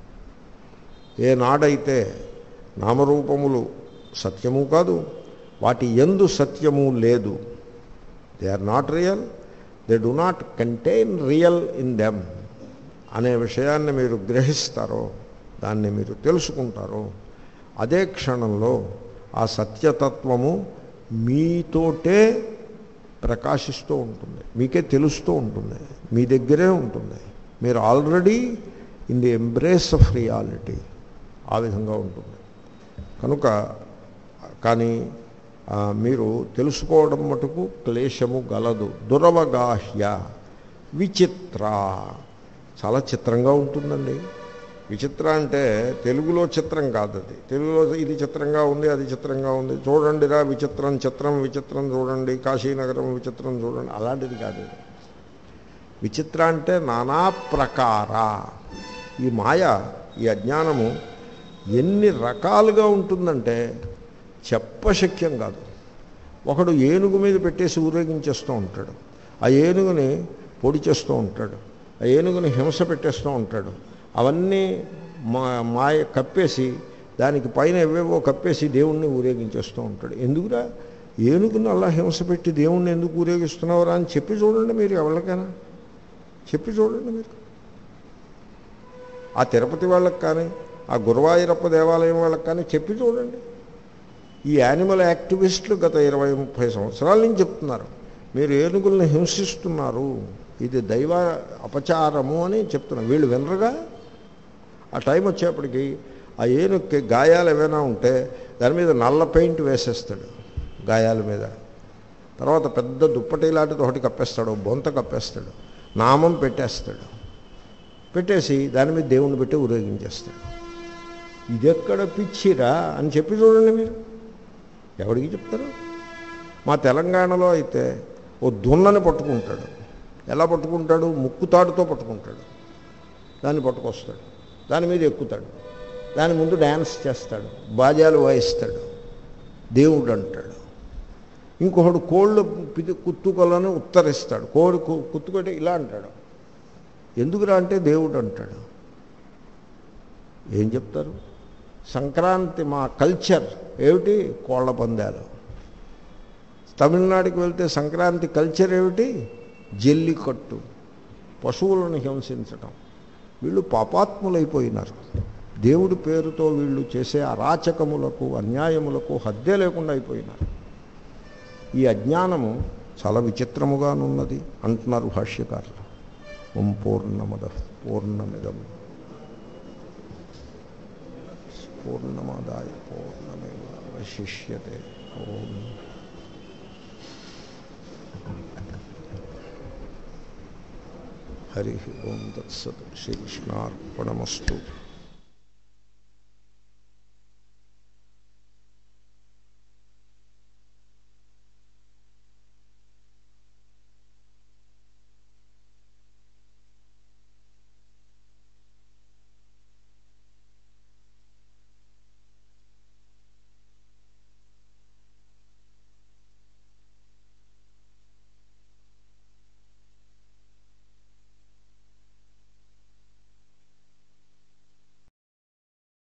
ఏనాడైతే నామరూపములు సత్యము కాదు వాటి ఎందు సత్యము లేదు they are not real they do not contain real in them అనే విషయాన్ని మీరు గ్రహిస్తారో దాన్ని మీరు తెలుసుకుంటారో అదే క్షణంలో ఆ సత్యతత్వము మీతోటే ప్రకాశిస్తూ ఉంటుంది మీకే తెలుస్తూ ఉంటుంది మీ దగ్గరే ఉంటుంది మీరు already in the embrace of reality ఆ విధంగా ఉంటుంది కనుక కానీ ఆ, మీరు తెలుసుకోవడం మటుకు క్లేశము గలదు దురవగాహ్య విచిత్ర చాలా చిత్రంగా ఉంటుందండి విచిత్ర అంటే తెలుగులో చిత్రం కాదు అది తెలుగులో ఇది చిత్రంగా ఉంది అది చిత్రంగా ఉంది చూడండిరా విచిత్రం చిత్రం విచిత్రం చూడండి కాశీనగరం విచిత్రం చూడండి అలాంటిది కాదు ఇది. విచిత్ర అంటే నానా ప్రకార ఈ మాయ ఈ అజ్ఞానము ఎన్ని రకాలుగా ఉంటుందంటే చెప్పశక్యం కాదు ఒకడు ఏనుగు మీద పెట్టేసి ఊరేగించేస్తూ ఉంటాడు ఆ ఏనుగుని పొడి చేస్తూ ఉంటాడు ఆ ఏనుగుని హింస పెట్టేస్తూ ఉంటాడు అవన్నీ మా మాయ కప్పేసి దానికి పైన ఎవేవో కప్పేసి దేవుణ్ణి ఊరేగించేస్తూ ఉంటాడు ఎందుకురా ఏనుగుని అలా హింస పెట్టి దేవుణ్ణి ఎందుకు ఊరేగిస్తున్నావురా అని చెప్పి చూడండి మీరు ఎవరికైనా చెప్పి చూడండి మీరు ఆ తిరుపతి వాళ్ళకి కానీ ఆ గురువాయూరప్ప దేవాలయం వాళ్ళకి కానీ చెప్పి చూడండి ఈ యానిమల్ యాక్టివిస్టులు గత ఇరవై ముప్పై సంవత్సరాల నుంచి చెప్తున్నారు మీరు ఏనుగుల్ని హింసిస్తున్నారు ఇది దైవ అపచారము అని చెప్తున్నారు వీళ్ళు వినరుగా ఆ టైం వచ్చేప్పటికి ఆ ఏనుగుకి గాయాలు ఏమైనా ఉంటే దాని మీద నల్ల పెయింట్ వేసేస్తాడు గాయాల మీద తర్వాత పెద్ద దుప్పటి లాంటిది ఒకటి కప్పేస్తాడు బొంత కప్పేస్తాడు నామం పెట్టేస్తాడు పెట్టేసి దాని మీద దేవుణ్ణి పెట్టి ఊరేగించేస్తాడు ఇదెక్కడ పిచ్చిరా అని చెప్పి చూడండి మీరు ఎవరికి చెప్తారు మా తెలంగాణలో అయితే ఓ దున్నని పట్టుకుంటాడు ఎలా పట్టుకుంటాడు ముక్కుతాడుతో పట్టుకుంటాడు దాన్ని పట్టుకొస్తాడు దాని మీద ఎక్కుతాడు దాని ముందు డ్యాన్స్ చేస్తాడు బాజాలు వాయిస్తాడు దేవుడు అంటాడు ఇంకొకడు కోళ్ళు పిది కుత్తుకలను ఉత్తరిస్తాడు కోడి కు- కుత్తుకొట్టి ఇలా అంటాడు ఎందుకురా అంటే దేవుడు అంటాడు ఏం చెప్తారు సంక్రాంతి మా కల్చర్ ఏమిటి కోళ్ల పందాలు తమిళనాడుకి వెళ్తే సంక్రాంతి కల్చర్ ఏమిటి జల్లికట్టు పశువులను హింసించటం వీళ్ళు పాపాత్ములైపోయినారు దేవుడి పేరుతో వీళ్ళు చేసే అరాచకములకు అన్యాయములకు హద్దే లేకుండా అయిపోయినారు ఈ అజ్ఞానము చాలా చాలా విచిత్రముగానున్నది అంటున్నారు భాష్యకారులు ఓం పూర్ణమద పూర్ణమిదం పూర్ణమాదాయ పూర్ణమేవ అవశిష్యతే ఓం హరి ఓం తత్సత్ శ్రీకృష్ణార్పణమస్తు